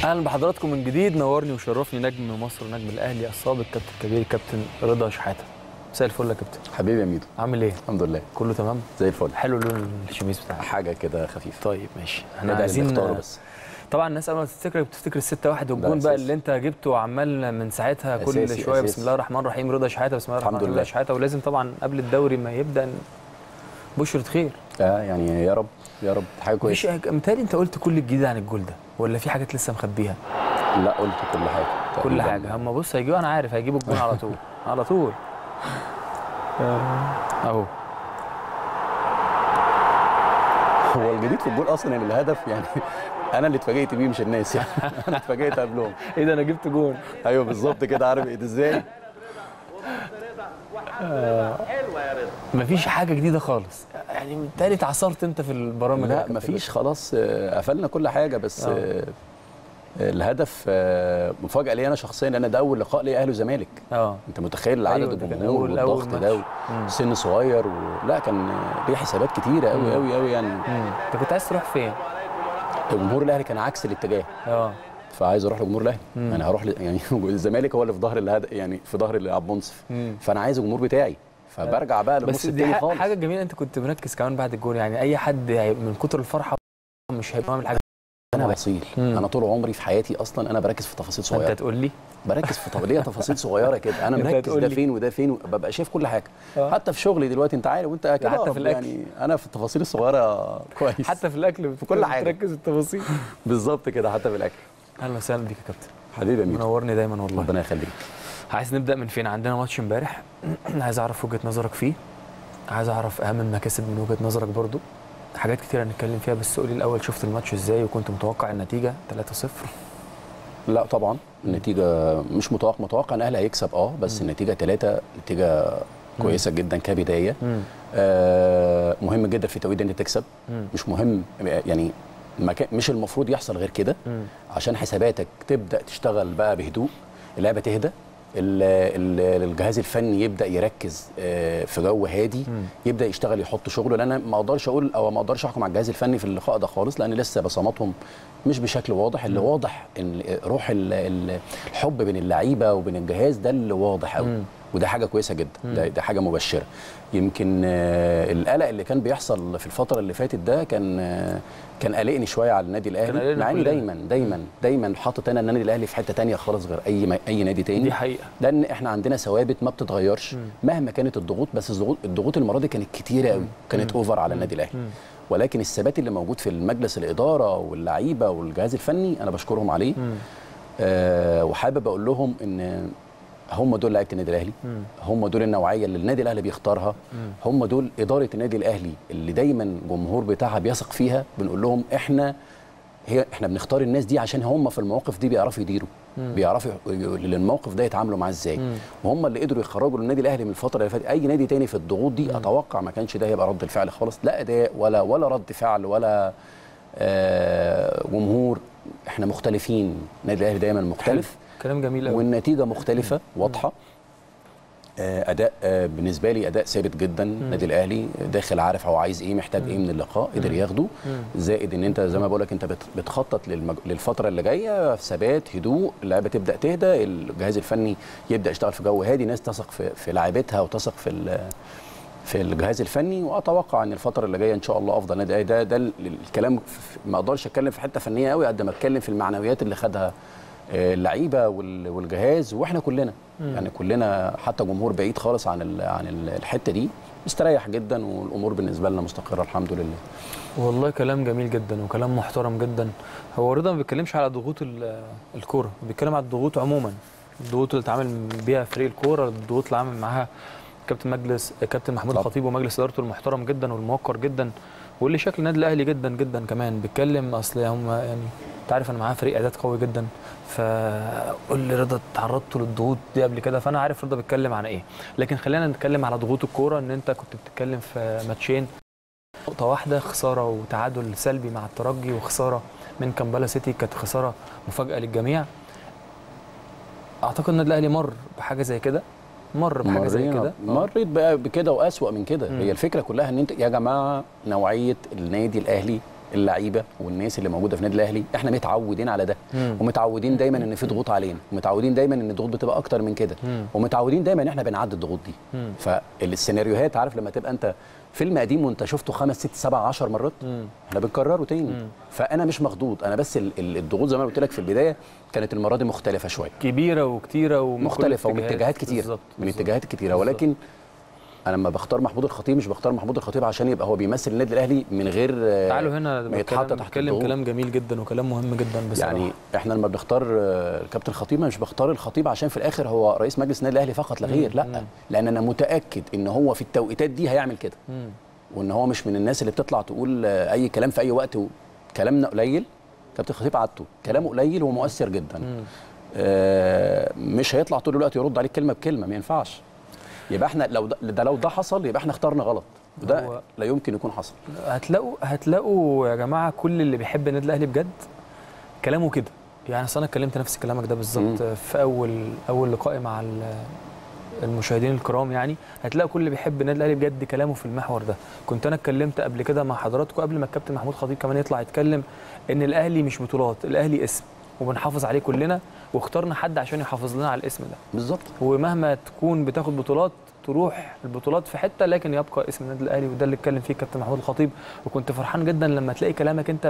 اهلا بحضراتكم من جديد نورني وشرفني نجم مصر ونجم الاهلي السابق كابتن كبير كابتن رضا شحاته مساء الفل يا كابتن حبيبي يا ميدو عامل ايه الحمد لله كله تمام زي الفل حلو لون الشميس بتاعك حاجه كده خفيفه طيب ماشي احنا احنا عايزين نختاره بس طبعا الناس قبل ما تفتكر بتفتكر الستة واحد والجون بقى أساسي. اللي انت جبته وعمال من ساعتها كل أساسي، شويه بسم أساسي. الله الرحمن الرحيم رضا شحاته بسم الله الرحمن الحمد الرحيم رضا لله. شحاته ولازم طبعا قبل الدوري ما يبدا بشرة خير اه يعني يا رب يا رب حاجه مفيش كويسه حاجة- متهيألي انت قلت كل الجديد عن الجول ده ولا في حاجات لسه مخبيها لا قلت كل حاجه كل تقريباً. حاجه هم بص هيجيبوا انا عارف هيجيبوا الجون على طول على طول اهو هو الجديد في الجول اصلا ان الهدف يعني انا اللي اتفاجئت بيه مش الناس يعني انا اتفاجئت قبلهم ايه ده انا جبت جون ايوه بالظبط كده عارف ايه ده ازاي مفيش حاجه جديده خالص يعني بالتالي اتعصرت انت في البرامج اللي لا كانت مفيش خلاص آه، قفلنا كل حاجه بس آه. آه، الهدف آه، مفاجاه لي انا شخصيا لان ده اول لقاء لي اهلي وزمالك اه انت متخيل عدد أيوة، ده كان الجمهور أول- أول والضغط ماتش. ده مم. سن صغير و... لا كان ليه حسابات كتيره قوي قوي قوي يعني مم. انت كنت عايز تروح فين؟ جمهور الاهلي كان عكس الاتجاه اه فعايز اروح لجمهور الاهلي مم. انا هروح ل... يعني الزمالك هو اللي في ظهر الهد... يعني في ظهر اللي عبد المنصف مم. فانا عايز الجمهور بتاعي فبرجع بقى للنص بس دي التاني ح- خالص حاجه جميله انت كنت مركز كمان بعد الجول يعني اي حد هي- من كتر الفرحه مش هيبقى عامل حاجه انا بصيل مم. انا طول عمري في حياتي اصلا انا بركز في تفاصيل انت صغيره تقول لي بركز في طب ليه تفاصيل صغيره كده انا أنت مركز هتقول ده لي. فين وده فين ببقى شايف كل حاجه آه. حتى في شغلي دلوقتي انت عارف وانت كده حتى في أقرب الأكل. يعني انا في التفاصيل الصغيره كويس حتى في الاكل في كل حاجة. تركز التفاصيل بالظبط كده حتى في الاكل اهلا وسهلا بيك يا كابتن حبيبي يا ميدو منورني دايما والله ربنا يخليك عايز نبدا من فين عندنا ماتش امبارح عايز اعرف وجهه نظرك فيه عايز اعرف اهم المكاسب من وجهه نظرك برضو حاجات كتير هنتكلم فيها بس قولي الاول شفت الماتش ازاي وكنت متوقع النتيجه 3-0 لا طبعا النتيجه مش متوقع متوقع ان الاهلي هيكسب اه بس النتيجه ثلاثة نتيجه كويسه جدا كبدايه مم. آه مهم جدا في التوقيت ده ان انت تكسب مم. مش مهم يعني ما كان- مش المفروض يحصل غير كده مم. عشان حساباتك تبدا تشتغل بقى بهدوء اللعبه تهدى ال- ال- الجهاز الفني يبدا يركز آه، في جو هادي مم. يبدا يشتغل يحط شغله لان أنا ما اقدرش اقول او ما اقدرش احكم على الجهاز الفني في اللقاء ده خالص لان لسه بصماتهم مش بشكل واضح اللي واضح ان روح ال- ال- الحب بين اللعيبه وبين الجهاز ده اللي واضح قوي مم. وده حاجه كويسه جدا ده, ده حاجه مبشره يمكن آه، القلق اللي كان بيحصل في الفتره اللي فاتت ده كان آه، كان قلقني شويه على النادي كان الاهلي قلقنا مع اني كلنا. دايما دايما دايما حاطط انا النادي الاهلي في حته تانية خالص غير اي اي نادي تاني دي حقيقه لان احنا عندنا ثوابت ما بتتغيرش مم. مهما كانت الضغوط بس الضغوط الضغوط المره دي كانت كتيره قوي كانت اوفر على النادي الاهلي مم. ولكن الثبات اللي موجود في المجلس الاداره واللعيبه والجهاز الفني انا بشكرهم عليه مم. آه وحابب اقول لهم ان هم دول لعيبه النادي الاهلي مم. هم دول النوعيه اللي النادي الاهلي بيختارها مم. هم دول اداره النادي الاهلي اللي دايما الجمهور بتاعها بيثق فيها بنقول لهم احنا هي احنا بنختار الناس دي عشان هم في المواقف دي بيعرفوا يديروا مم. بيعرفوا ي- للموقف ده يتعاملوا معاه ازاي مم. وهم اللي قدروا يخرجوا النادي الاهلي من الفتره اللي فاتت اي نادي تاني في الضغوط دي اتوقع ما كانش ده هيبقى رد الفعل خالص لا اداء ولا ولا رد فعل ولا آه جمهور احنا مختلفين النادي الاهلي دايما مختلف كلام جميل قوي والنتيجه مختلفه واضحه آه، اداء آه، بالنسبه لي اداء ثابت جدا النادي الاهلي داخل عارف هو عايز ايه محتاج ايه من اللقاء قدر ياخده زائد ان انت زي ما بقول لك انت بت- بتخطط للمج... للفتره اللي جايه ثبات هدوء اللعيبه تبدا تهدى الجهاز الفني يبدا يشتغل في جو هادي ناس تثق في في لاعيبتها وتثق في ال... في الجهاز الفني واتوقع ان الفتره اللي جايه ان شاء الله افضل نادي ده ده ال- الكلام في- ما اقدرش اتكلم في حته فنيه قوي قد ما اتكلم في المعنويات اللي خدها آه، اللعيبه وال- والجهاز واحنا كلنا يعني كلنا حتى جمهور بعيد خالص عن ال- عن ال- الحته دي مستريح جدا والامور بالنسبه لنا مستقره الحمد لله والله كلام جميل جدا وكلام محترم جدا هو رضا ما بيتكلمش على ضغوط ال- الكوره بيتكلم على الضغوط عموما الضغوط اللي اتعامل بيها فريق الكوره الضغوط اللي عامل معاها كابتن مجلس كابتن محمود طبعا. الخطيب ومجلس ادارته المحترم جدا والموقر جدا واللي شكل النادي الاهلي جدا جدا كمان بيتكلم اصل هم يعني انت عارف انا معاه فريق اعداد قوي جدا فقول لي رضا تعرضتوا للضغوط دي قبل كده فانا عارف رضا بيتكلم عن ايه لكن خلينا نتكلم على ضغوط الكوره ان انت كنت بتتكلم في ماتشين نقطة واحدة خسارة وتعادل سلبي مع الترجي وخسارة من كامبالا سيتي كانت خسارة مفاجأة للجميع أعتقد النادي الأهلي مر بحاجة زي كده مر بحاجة زي مرينا- كده آه. مريت بقى بكده واسوأ من كده مم. هي الفكره كلها ان انت يا جماعه نوعيه النادي الاهلي اللعيبه والناس اللي موجوده في النادي الاهلي احنا متعودين على ده مم. ومتعودين دايما ان في ضغوط علينا ومتعودين دايما ان الضغوط بتبقى اكتر من كده مم. ومتعودين دايما ان احنا بنعدي الضغوط دي مم. فالسيناريوهات عارف لما تبقى انت فيلم قديم وانت شفته خمس ست سبع عشر مرات مم. احنا بنكرره تاني مم. فانا مش مخضوض انا بس ال- ال- الضغوط زي ما أنا قلت لك في البدايه كانت المره دي مختلفه شويه كبيره وكتيره ومن كل مختلفه ومن الاتجاهات. اتجاهات كتير بالظبط من بالظبط. اتجاهات كتيره بالظبط. ولكن انا لما بختار محمود الخطيب مش بختار محمود الخطيب عشان يبقى هو بيمثل النادي الاهلي من غير آه، تعالوا هنا ما يتحط بتكلم- تحت بتكلم الضغوط. كلام جميل جدا وكلام مهم جدا بصراحه يعني احنا لما بنختار آه، الكابتن الخطيب أنا مش بختار الخطيب عشان في الاخر هو رئيس مجلس النادي الاهلي فقط لا غير مم. لا لان انا متاكد ان هو في التوقيتات دي هيعمل كده مم. وان هو مش من الناس اللي بتطلع تقول آه، اي كلام في اي وقت و- كلامنا قليل كابتن الخطيب عادته كلامه قليل ومؤثر جدا مم. آه، مش هيطلع طول الوقت يرد عليك كلمه بكلمه ما ينفعش يبقى احنا لو ده, ده لو ده حصل يبقى احنا اخترنا غلط وده هو- لا يمكن يكون حصل هتلاقوا هتلاقوا يا جماعه كل اللي بيحب النادي الاهلي بجد كلامه كده يعني أصل انا اتكلمت نفس كلامك ده بالظبط في اول اول لقائي مع ال- المشاهدين الكرام يعني هتلاقوا كل اللي بيحب النادي الاهلي بجد كلامه في المحور ده كنت انا اتكلمت قبل كده مع حضراتكم قبل ما الكابتن محمود خطيب كمان يطلع يتكلم ان الاهلي مش بطولات الاهلي اسم وبنحافظ عليه كلنا واخترنا حد عشان يحافظ لنا على الاسم ده بالظبط ومهما تكون بتاخد بطولات تروح البطولات في حته لكن يبقى اسم النادي الاهلي وده اللي اتكلم فيه الكابتن محمود الخطيب وكنت فرحان جدا لما تلاقي كلامك انت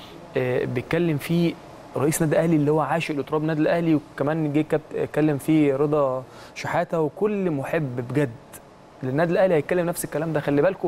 آه، بيتكلم فيه رئيس نادي الاهلي اللي هو عاشق لتراب النادي الاهلي وكمان جه كابت- اتكلم فيه رضا شحاته وكل محب بجد للنادي الاهلي هيتكلم نفس الكلام ده خلي بالكم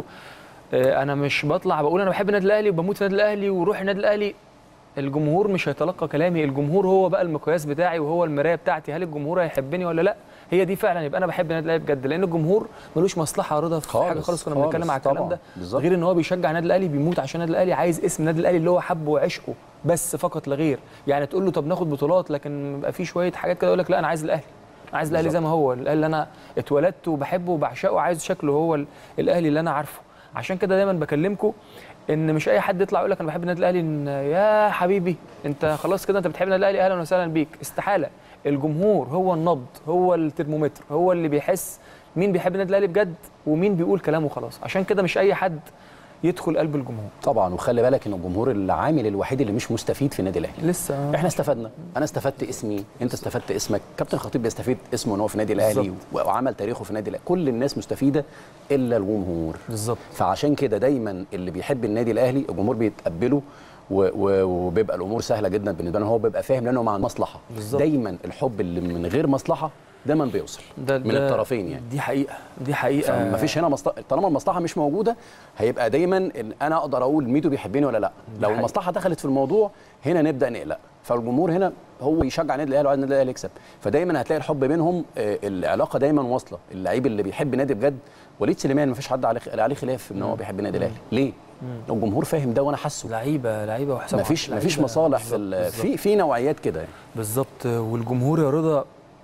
انا مش بطلع بقول انا بحب النادي الاهلي وبموت في النادي الاهلي وروح النادي الاهلي الجمهور مش هيتلقى كلامي الجمهور هو بقى المقياس بتاعي وهو المرايه بتاعتي هل الجمهور هيحبني ولا لا هي دي فعلا يبقى انا بحب النادي الاهلي بجد لان الجمهور ملوش مصلحه رضا في خالص، حاجه خالص كنا خالص، بنتكلم على الكلام طبعاً، ده بالظبط. غير ان هو بيشجع النادي الاهلي بيموت عشان النادي الاهلي عايز اسم النادي الاهلي اللي هو حبه وعشقه بس فقط لا غير يعني تقول له طب ناخد بطولات لكن يبقى في شويه حاجات كده يقول لك لا انا عايز الاهلي انا عايز الاهلي زي ما هو الاهلي اللي انا اتولدت وبحبه وبعشقه وعايز شكله هو ال- الاهلي اللي انا عارفه عشان كده دايما بكلمكم ان مش اي حد يطلع يقول لك انا بحب النادي الاهلي إن يا حبيبي انت خلاص كده انت بتحب النادي الاهلي اهلا وسهلا بيك استحاله الجمهور هو النبض هو الترمومتر هو اللي بيحس مين بيحب النادي الاهلي بجد ومين بيقول كلامه خلاص عشان كده مش اي حد يدخل قلب الجمهور طبعا وخلي بالك ان الجمهور العامل الوحيد اللي مش مستفيد في النادي الاهلي لسه احنا استفدنا انا استفدت اسمي انت استفدت اسمك كابتن خطيب بيستفيد اسمه ان هو في النادي الاهلي بالظبط. وعمل تاريخه في النادي الاهلي كل الناس مستفيده الا الجمهور بالظبط فعشان كده دايما اللي بيحب النادي الاهلي الجمهور بيتقبله و- و- وبيبقى الامور سهله جدا بالنسبه له هو بيبقى فاهم لانه مع المصلحه بالظبط. دايما الحب اللي من غير مصلحه دايما بيوصل ده من ده- الطرفين يعني دي حقيقه دي حقيقه فما فيش هنا مصلحه طالما المصلحه مش موجوده هيبقى دايما ان انا اقدر اقول ميدو بيحبني ولا لا لو حقيقة. المصلحه دخلت في الموضوع هنا نبدا نقلق فالجمهور هنا هو يشجع النادي الاهلي وعايز النادي الاهلي يكسب فدايما هتلاقي الحب بينهم آه، العلاقه دايما واصله اللعيب اللي بيحب النادي بجد وليد سليمان ما فيش حد عليه عليه خلاف ان هو بيحب النادي الاهلي ليه الجمهور فاهم ده وانا حاسه لعيبه لعيبه وحسام ما فيش ما فيش لعيبة- مصالح في بالظبط، ال- بالظبط. في في نوعيات كده يعني بالظبط والجمهور يا رضا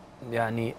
يعني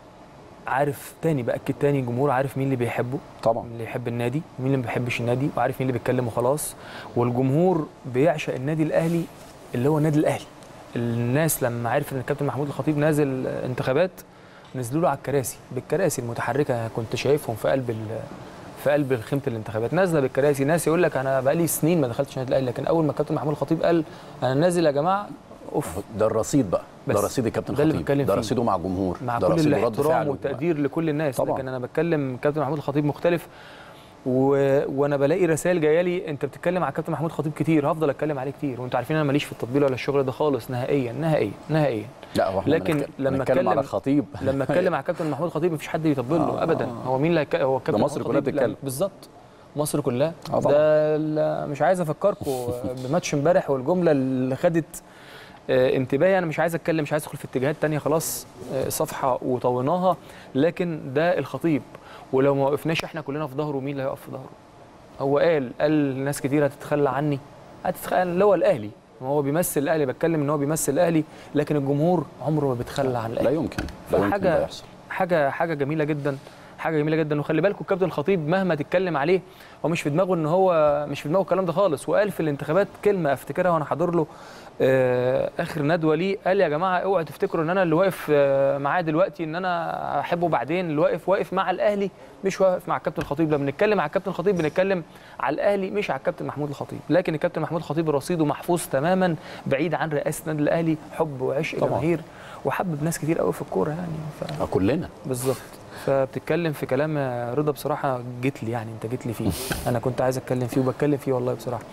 عارف تاني باكد تاني الجمهور عارف مين اللي بيحبه طبعا مين اللي يحب النادي مين اللي ما بيحبش النادي وعارف مين اللي بيتكلم وخلاص والجمهور بيعشق النادي الاهلي اللي هو النادي الاهلي الناس لما عرف ان الكابتن محمود الخطيب نازل انتخابات نزلوا له على الكراسي بالكراسي المتحركه كنت شايفهم في قلب ال- في قلب خيمه الانتخابات نازله بالكراسي ناس يقول لك انا بقالي سنين ما دخلتش النادي الاهلي لكن اول ما الكابتن محمود الخطيب قال انا نازل يا جماعه اوف ده الرصيد بقى ده بس رصيد الكابتن ده اللي خطيب بتكلم ده فيه. رصيده مع الجمهور مع ده كل رصيده رد الاحترام فعله. والتقدير لكل الناس طبعاً. لكن انا بتكلم كابتن محمود الخطيب مختلف و... وانا بلاقي رسائل جايه لي انت بتتكلم على كابتن محمود الخطيب كتير هفضل اتكلم عليه كتير وانتوا عارفين انا ماليش في التطبيل ولا الشغل ده خالص نهائيا نهائيا نهائيا لا هو احنا لكن بنتك- لما بنتكلم على اتكلم- خطيب لما اتكلم على كابتن محمود الخطيب مفيش حد بيطبل له آه. ابدا هو مين اللي هيك... هو كابتن مصر محمود كلها الخطيب بتتكلم. لما- بالظبط مصر كلها آه طبعاً. ده ال- مش عايز افكركم بماتش امبارح والجمله اللي خدت آه، انتباهي انا مش عايز اتكلم مش عايز ادخل في اتجاهات تانية خلاص آه، صفحه وطويناها لكن ده الخطيب ولو ما وقفناش احنا كلنا في ظهره مين اللي هيقف في ظهره هو قال قال ناس كتير هتتخلى عني هتتخلى اللي هو الاهلي هو بيمثل الاهلي بتكلم ان هو بيمثل الاهلي لكن الجمهور عمره ما بيتخلى عن لا الاهلي يمكن لا يمكن فحاجة- ده يحصل حاجه حاجه جميله جدا حاجه جميله جدا وخلي بالكم الكابتن الخطيب مهما تتكلم عليه هو مش في دماغه ان هو مش في دماغه الكلام ده خالص وقال في الانتخابات كلمه افتكرها وانا حاضر له آه، اخر ندوه ليه قال يا جماعه اوعوا تفتكروا ان انا اللي واقف آه، معاه دلوقتي ان انا احبه بعدين اللي واقف واقف مع الاهلي مش واقف مع الكابتن الخطيب لما بنتكلم على الكابتن الخطيب بنتكلم على الاهلي مش على الكابتن محمود الخطيب لكن الكابتن محمود الخطيب رصيده محفوظ تماما بعيد عن رئاسه النادي الاهلي حب وعشق طبعاً. جماهير وحبب ناس كتير قوي في الكوره يعني ف... آه، كلنا بالظبط فبتتكلم في كلام يا رضا بصراحه جيت لي يعني انت جيت لي فيه انا كنت عايز اتكلم فيه وبتكلم فيه والله بصراحه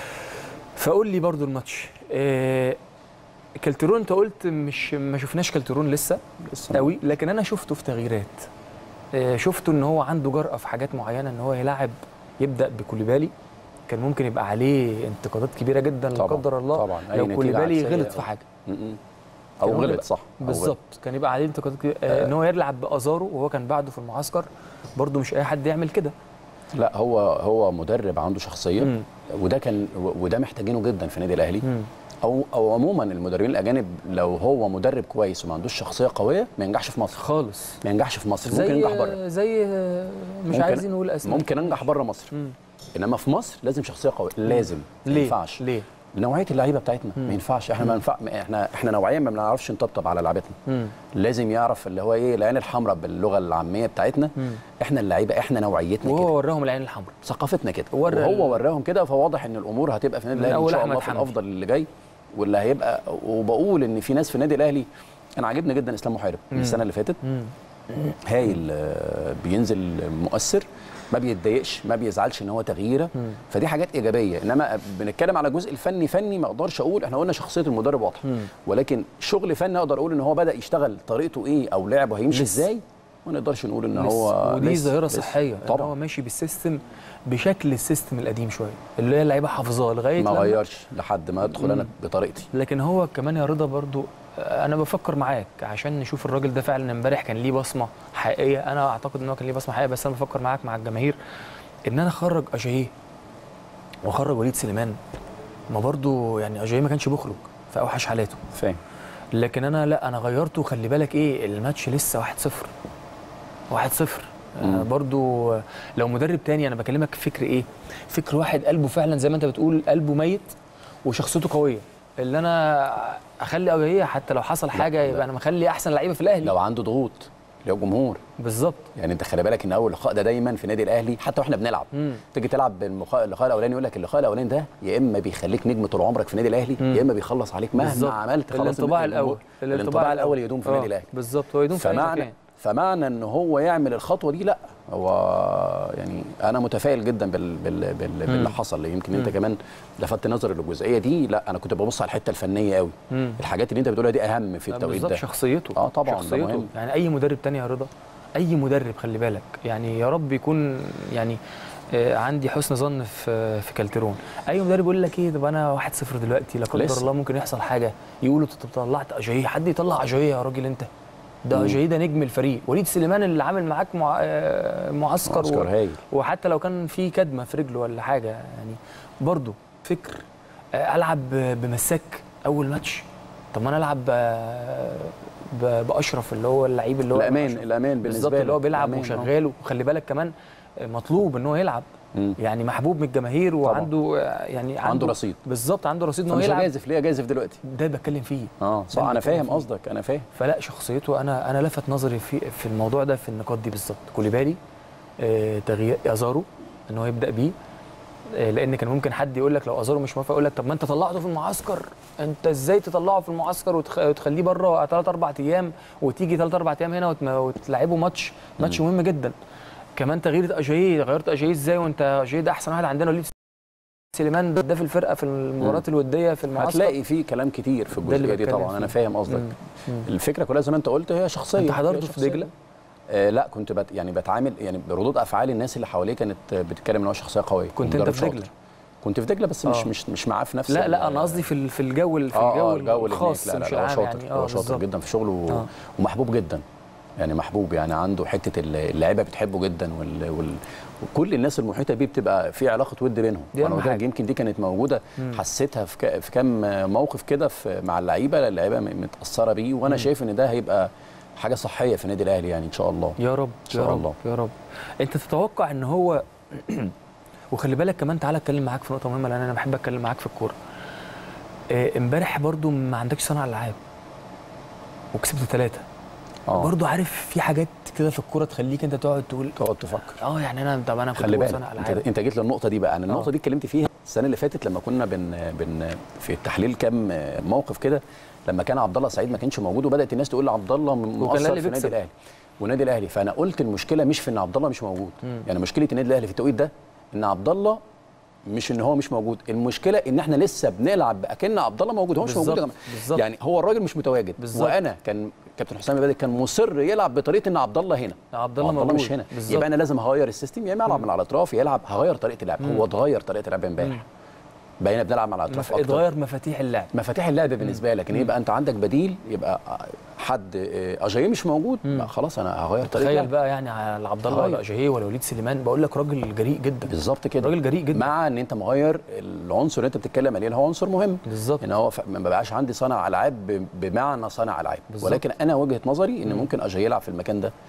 فقول لي برضو الماتش إيه كالترون انت قلت مش ما شفناش كالترون لسه لسه قوي لكن انا شفته في تغييرات إيه شفته ان هو عنده جرأة في حاجات معينه ان هو يلعب يبدا بكوليبالي كان ممكن يبقى عليه انتقادات كبيره جدا لا طبعاً، قدر الله طبعاً. أي لو نتيجة كوليبالي عكسية غلط في أو- حاجه م- م. او كان ممكن غلط يبقى- صح أو غلط. بالظبط كان يبقى عليه انتقادات كبيرة. آه، ان هو يلعب بازارو وهو كان بعده في المعسكر برده مش اي حد يعمل كده لا هو هو مدرب عنده شخصيه مم. وده كان وده محتاجينه جدا في النادي الاهلي مم. او او عموما المدربين الاجانب لو هو مدرب كويس وما عندوش شخصيه قويه ما ينجحش في مصر خالص ما ينجحش في مصر ممكن زي ينجح بره زي آه، مش ممكن- عايزين نقول اسماء ممكن انجح بره مصر مم. انما في مصر لازم شخصيه قويه لازم ما ليه ينفعش ليه نوعيه اللعيبه بتاعتنا مم. ما ينفعش احنا ما ينفع احنا احنا نوعيا ما بنعرفش نطبطب على لعبتنا مم. لازم يعرف اللي هو ايه العين الحمراء باللغه العاميه بتاعتنا مم. احنا اللعيبه احنا نوعيتنا كده وهو وراهم العين الحمراء ثقافتنا كده ورا ال- وهو وراهم كده فواضح ان الامور هتبقى في النادي من الاهلي ان أول شاء أحمد الله في حمدي. الافضل اللي جاي واللي هيبقى وبقول ان في ناس في النادي الاهلي انا عاجبني جدا اسلام محارب من مم. السنه اللي فاتت مم. هايل آه، بينزل مؤثر ما بيتضايقش ما بيزعلش ان هو تغييره مم. فدي حاجات ايجابيه انما بنتكلم على الجزء الفني فني ما اقدرش اقول احنا قلنا شخصيه المدرب واضحه مم. ولكن شغل فني اقدر اقول ان هو بدا يشتغل طريقته ايه او لعبه هيمشي لسه. ازاي ما نقدرش نقول ان لسه. هو ودي لسه- ظاهره لسه. صحيه طبعا طبعا هو ماشي بالسيستم بشكل السيستم القديم شويه اللي هي اللعيبه حافظاه لغايه ما لما- غيرش لحد ما ادخل انا مم. بطريقتي لكن هو كمان يا رضا برضو آه، انا بفكر معاك عشان نشوف الراجل ده فعلا امبارح كان ليه بصمه حقيقيه انا اعتقد ان هو كان ليه بصمه حقيقيه بس انا بفكر معاك مع الجماهير ان انا اخرج اجاييه واخرج وليد سليمان ما برضو يعني اجاييه ما كانش بيخرج في اوحش حالاته فاهم لكن انا لا انا غيرته خلي بالك ايه الماتش لسه 1-0 1-0 آه مم. برضو آه، لو مدرب تاني انا بكلمك فكر ايه فكر واحد قلبه فعلا زي ما انت بتقول قلبه ميت وشخصيته قويه اللي انا اخلي اولويه حتى لو حصل حاجه لا. يبقى انا مخلي احسن لعيبه في الاهلي لو عنده ضغوط لو جمهور بالظبط يعني انت خلي بالك ان اول لقاء ده دايما في النادي الاهلي حتى واحنا بنلعب مم. تيجي تلعب بالمقا- اللقاء الاولاني يقول لك اللقاء الاولاني ده يا اما بيخليك نجم طول عمرك في النادي الاهلي مم. يا اما بيخلص عليك مهما بالظبط. عملت خلاص الانطباع الجمهور- الاول الانطباع الاول يدوم في النادي آه، الاهلي بالظبط هو يدوم في اي فمعنى مكان فمعنى ان هو يعمل الخطوه دي لا هو يعني انا متفائل جدا بال بال بال باللي حصل يمكن انت مم. كمان لفت نظري للجزئيه دي لا انا كنت ببص على الحته الفنيه قوي مم. الحاجات اللي انت بتقولها دي اهم في التوقيت بالظبط ده شخصيته اه طبعا ده شخصيته مهم يعني اي مدرب تاني يا رضا اي مدرب خلي بالك يعني يا رب يكون يعني آه، عندي حسن ظن في في كالترون اي مدرب يقول لك ايه طب انا 1-0 دلوقتي لا قدر لسه. الله ممكن يحصل حاجه يقولوا طب طلعت اجاييه حد يطلع اجاييه يا راجل انت ده مم. اجاييه ده نجم الفريق وليد سليمان اللي عامل معاك مع... آه، معسكر, معسكر و... هايل وحتى لو كان في كدمه في رجله ولا حاجه يعني برضه فكر آه، العب بمساك اول ماتش طب ما انا العب آه، ب- باشرف اللي هو اللعيب اللي هو الامان أشرف. الامان بالظبط بالنسبه اللي هو لك. بيلعب الأمان، آه. وشغال وخلي بالك كمان آه، مطلوب ان هو يلعب مم. يعني محبوب من الجماهير وعنده آه، يعني عنده رصيد بالظبط عنده رصيد ان هو فمش يلعب هجازف ليه اجازف دلوقتي ده بتكلم فيه اه صح اللي انا بتكلم فاهم فيه. قصدك انا فاهم فلا شخصيته انا انا لفت نظري في في الموضوع ده في النقاط دي بالظبط كوليبالي آه تغيير ازارو ان هو يبدا بيه آه لان كان ممكن حد يقول لك لو ازارو مش موافق يقول لك طب ما انت طلعته في المعسكر انت ازاي تطلعه في المعسكر وتخ... وتخليه بره ثلاث اربع ايام وتيجي ثلاث اربع ايام هنا وتم... وتلعبه ماتش ماتش مهم جدا كمان تغيير اجاييه غيرت اجاييه ازاي وانت اجاييه ده احسن واحد عندنا وليد سليمان ده في الفرقه في المباريات الوديه في المعسكر هتلاقي فيه كلام كتير في ده اللي الجزئيه دي بتكلم طبعا انا فيه. فاهم قصدك مم. مم. الفكره كلها زي ما انت قلت هي شخصيه انت هي حضرته في شخصية. دجله آه لا كنت بت يعني بتعامل يعني بردود افعال الناس اللي حواليه كانت بتتكلم ان هو شخصيه قويه كنت انت مدرب في شاطر. دجله كنت في دجله بس مش آه. مش مش معاه في نفس لا ال- لا انا قصدي في ال- في الجو ال- في اه الجو, اه الجو اللي الخاص هناك لا مش لا, لا هو العام شاطر يعني هو اه شاطر بالظبط. جدا في شغله و- آه. ومحبوب جدا يعني محبوب يعني عنده حته ال- اللعيبه بتحبه جدا وال, وال وكل الناس المحيطه بيه بتبقى في علاقه ود بينهم دي وانا أهم قلت لك حاجة. يمكن دي كانت موجوده مم. حسيتها في ك- في كام موقف كده في مع اللعيبه اللعيبه م- متاثره بيه وانا مم. شايف ان ده هيبقى حاجه صحيه في النادي الاهلي يعني ان شاء الله يا رب شاء يا رب الله. يا رب انت تتوقع ان هو وخلي بالك كمان تعالى اتكلم معاك في نقطه مهمه لان انا بحب اتكلم معاك في الكوره آه، امبارح برضو ما عندكش صنع العاب وكسبت ثلاثه اه برضو عارف في حاجات كده في الكوره تخليك انت تقعد تقول تقعد تفكر اه يعني انا طب انا كنت خلي بقول بالك صانع انت, العاب انت جيت للنقطه دي بقى انا النقطه آه. دي اتكلمت فيها السنه اللي فاتت لما كنا بن بن في التحليل كام موقف كده لما كان عبد الله سعيد ما كانش موجود وبدات الناس تقول عبد الله مؤثر الأهلي في النادي بيكسب. الاهلي والنادي الاهلي فانا قلت المشكله مش في ان عبد الله مش موجود مم. يعني مشكله النادي الاهلي في التوقيت ده ان عبد الله مش ان هو مش موجود المشكله ان احنا لسه بنلعب اكن عبد الله موجود هو مش موجود يا بالظبط، جماعه بالظبط. يعني هو الراجل مش متواجد بالظبط. وانا كان كابتن حسام بدر كان مصر يلعب بطريقه ان عبد الله هنا عبد الله عبد الله موجود مش هنا بالظبط. يبقى انا لازم اغير السيستم يا اما العب من على الاطراف يا العب هغير طريقه اللعب هو اتغير طريقه اللعب امبارح بقينا بنلعب على الاطراف مف- اكتر اتغير مفاتيح اللعب مفاتيح اللعب بالنسبه لك ان يبقى انت عندك بديل يبقى حد آه، اجاييه مش موجود مم. لا خلاص انا هغير طريقه تخيل اللعب بقى يعني على عبد الله هغير. ولا اجاهيه ولا وليد سليمان بقول لك راجل جريء جدا بالظبط كده راجل جريء جدا مع ان انت مغير العنصر اللي انت بتتكلم عليه اللي هو عنصر مهم بالظبط ان هو ف- ما بقاش عندي صانع العاب ب- بمعنى صانع العاب بالظبط. ولكن انا وجهه نظري ان مم. ممكن اجاي يلعب في المكان ده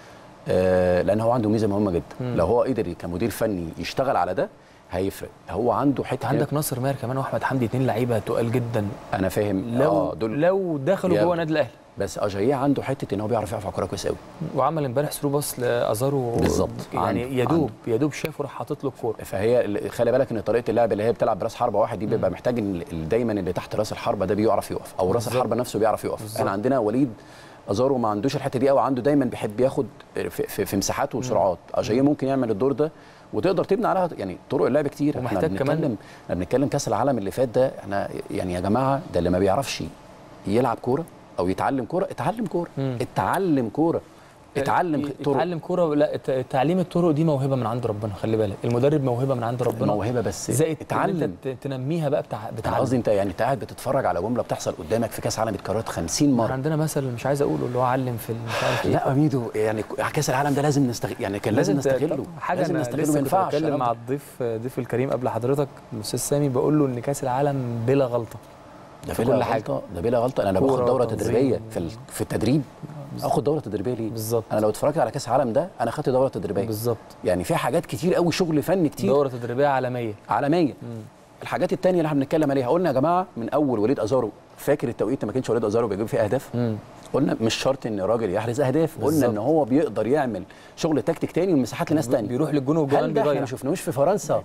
آه لان هو عنده ميزه مهمه جدا مم. لو هو قدر كمدير فني يشتغل على ده هيفرق هو عنده انت حته عندك ناصر ماهر كمان واحمد حمدي اتنين لعيبه تقال جدا انا فاهم لو آه دول لو دخلوا يا- جوه النادي الاهلي بس اجاييه عنده حته ان هو بيعرف يرفع كوره كويس قوي وعمل امبارح ثرو باص لازارو بالظبط. يعني عنده- يا دوب يا دوب شافه راح حاطط له الكوره فهي ال- خلي بالك ان طريقه اللعب اللي هي بتلعب براس حربه واحد دي بيبقى محتاج ان ال- دايما اللي تحت راس الحربه ده بيعرف يقف او راس بالظبط. الحربه نفسه بيعرف يقف بالظبط. احنا عندنا وليد ازارو ما عندوش الحته دي قوي عنده دايما بيحب ياخد في, في, في مساحات وسرعات اجاييه ممكن يعمل الدور ده وتقدر تبني عليها يعني طرق اللعب كتير احنا ومحتاج كمان- بنتكلم احنا بنتكلم كاس العالم اللي فات ده احنا يعني يا جماعه ده اللي ما بيعرفش يلعب كوره او يتعلم كوره اتعلم كوره مم. اتعلم كوره اتعلم طرق اتعلم كوره لا ت- تعليم الطرق دي موهبه من عند ربنا خلي بالك المدرب موهبه من عند ربنا موهبه بس زائد اتعلم اتعلم انت ت- تنميها بقى بتاع انا بتعلم قصدي انت يعني انت قاعد بتتفرج على جمله بتحصل قدامك في كاس عالم اتكررت 50 احنا مره عندنا مثل مش عايز اقوله اللي هو علم في ال- مش عارف ايه لا ميدو يعني كاس العالم ده لازم نستغل يعني كان لازم ت- نستغله حاجه لازم انا نستغله لسه ما كنت ينفعش بتكلم أنا- مع الضيف ضيف الكريم قبل حضرتك الاستاذ سامي بقول له ان كاس العالم بلا غلطه ده في بلا كل حاجة. غلطه ده بلا غلطه انا لو كورة باخد دوره وتنظيم. تدريبيه في ال- في التدريب اخد دوره تدريبيه ليه بالظبط انا لو اتفرجت على كاس العالم ده انا خدت دوره تدريبيه بالظبط يعني في حاجات كتير قوي شغل فني كتير دوره تدريبيه عالميه عالميه مم. الحاجات التانية اللي احنا بنتكلم عليها قلنا يا جماعه من اول وليد ازارو فاكر التوقيت ما كانش وليد ازارو بيجيب فيه اهداف مم. قلنا مش شرط ان الراجل يحرز اهداف قلنا بالظبط. ان هو بيقدر يعمل شغل تكتيك تاني ومساحات لناس تانية بيروح للجون والجون هل ده احنا بيضيع ما شفناهوش في فرنسا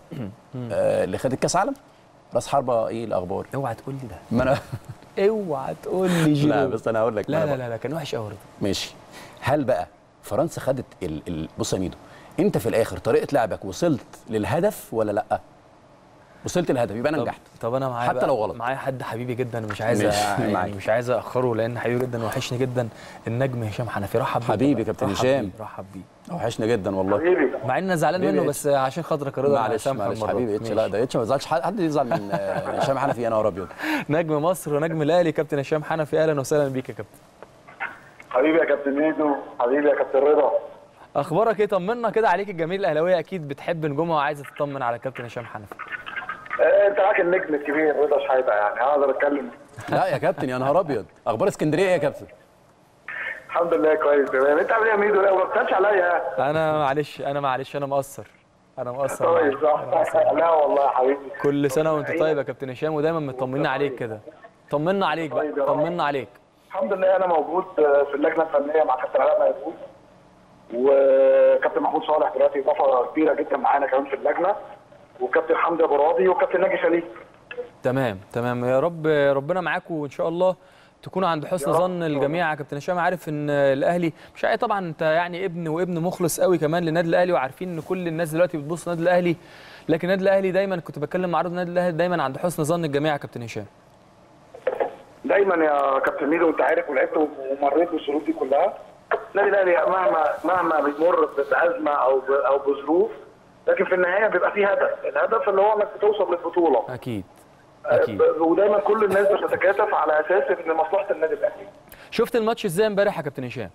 آه اللي خدت كاس عالم راس حربه ايه الاخبار اوعى تقول لي ده ما انا اوعى تقول لي جيرو لا بس انا هقول لك ما لا أنا لا بقى. لا, لا كان وحش قوي ماشي هل بقى فرنسا خدت ال... ال... بص يا ميدو انت في الاخر طريقه لعبك وصلت للهدف ولا لا وصلت للهدف يبقى انا طب, نجحت طب انا معايا حتى بقى- لو غلط. معايا حد حبيبي جدا مش عايز ماشي، يعني معاك. مش عايز اخره لان حبيبي جدا وحشني جدا النجم هشام حنفي رحب بيه حبيبي بقى. كابتن رحب هشام. بيه، رحب بيه وحشنا جدا والله حبيبي مع ان انا زعلان حبيبي منه يا بس عشان خاطرك يا رضا أنا معلش هسامحك معلش المرة دي. حبيبي اتش ماشي. لا ده اتش ما يزعلش حد حد يزعل من آه، هشام حنفي انا ابيض نجم مصر ونجم الاهلي كابتن هشام حنفي اهلا وسهلا بيك يا كابتن حبيبي يا كابتن ميدو حبيبي يا كابتن رضا اخبارك ايه طمنا كده عليك الجميل الاهلاويه اكيد بتحب نجومها وعايزه تطمن على كابتن هشام حنفي آه، انت معاك النجم الكبير رضا شحاته يعني هقدر اتكلم لا يا كابتن يا نهار ابيض اخبار اسكندريه إيه يا كابتن الحمد لله كويس تمام انت عامل ايه يا ميدو لا ما بتسالش عليا انا معلش انا معلش انا مقصر انا مقصر طيب معاك. أنا مقصر. صح لا والله يا حبيبي كل سنه وانت طيب يا كابتن هشام ودايما مطمنا عليك كده طمنا عليك بقى طيب يا رب. طمنا عليك الحمد لله انا موجود آه، في اللجنه الفنيه مع كابتن علاء ميمون وكابتن محمود صالح دلوقتي اضافه كبيره جدا معانا كمان في اللجنه وكابتن حمدي ابو راضي وكابتن ناجي شريف تمام تمام يا رب ربنا معاكم وان شاء الله تكونوا عند حسن يا رب. ظن الجميع يا كابتن هشام عارف ان الاهلي مش عارف طبعا انت يعني ابن وابن مخلص قوي كمان للنادي الاهلي وعارفين ان كل الناس دلوقتي بتبص للنادي الاهلي لكن النادي الاهلي دايما كنت بتكلم مع عرض النادي الاهلي دايما عند حسن ظن الجميع يا كابتن هشام دايما يا كابتن ميدو انت عارف ولعبت ومريت بالظروف دي كلها النادي الاهلي مهما مهما بيمر بازمه او ب- او بظروف لكن في النهايه بيبقى فيه هدف، الهدف اللي هو انك توصل للبطوله اكيد اكيد ب- ودايما كل الناس بتتكاتف على اساس ان مصلحه النادي الاهلي. شفت الماتش ازاي امبارح يا كابتن هشام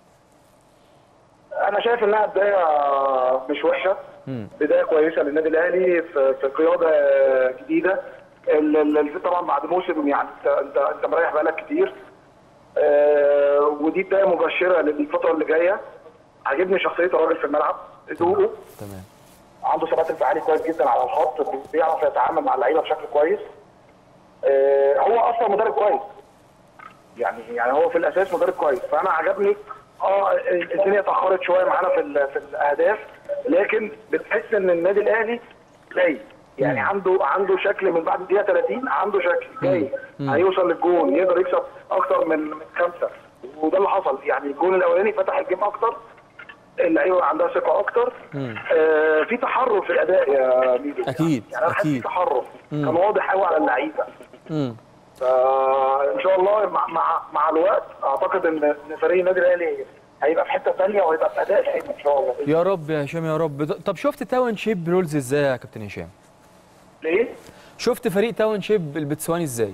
انا شايف انها بدايه مش وحشه مم. بدايه كويسه للنادي الاهلي في, في قياده جديده ال- ال- ال- طبعا بعد موسم يعني انت انت, انت مريح بقالك كتير آه ودي بدايه مبشره للفتره اللي جايه عاجبني شخصيه الراجل في الملعب هدوءه تمام عنده ثبات انفعالي كويس جدا على الخط بيعرف يتعامل مع اللعيبه بشكل كويس آه هو اصلا مدرب كويس يعني يعني هو في الاساس مدرب كويس فانا عجبني اه الدنيا اتاخرت شويه معانا في ال- في الاهداف لكن بتحس ان النادي الاهلي جاي يعني عنده عنده شكل من بعد الدقيقه 30 عنده شكل جاي هيوصل للجون يقدر يكسب اكتر من من خمسه وده اللي حصل يعني الجون الاولاني فتح الجيم اكتر اللعيبه عندها ثقه اكتر آه في تحرر في الاداء يا ميدو أكيد، يعني انا حاسس في أكيد. تحرر كان واضح قوي على اللعيبه امم فان شاء الله مع مع, مع الوقت اعتقد ان إن فريق النادي الاهلي هيبقى في حته ثانيه وهيبقى في اداء حلو ان شاء الله يا رب يا هشام يا رب طب شفت تاون شيب رولز ازاي يا كابتن هشام ليه؟ شفت فريق تاون شيب البتسواني ازاي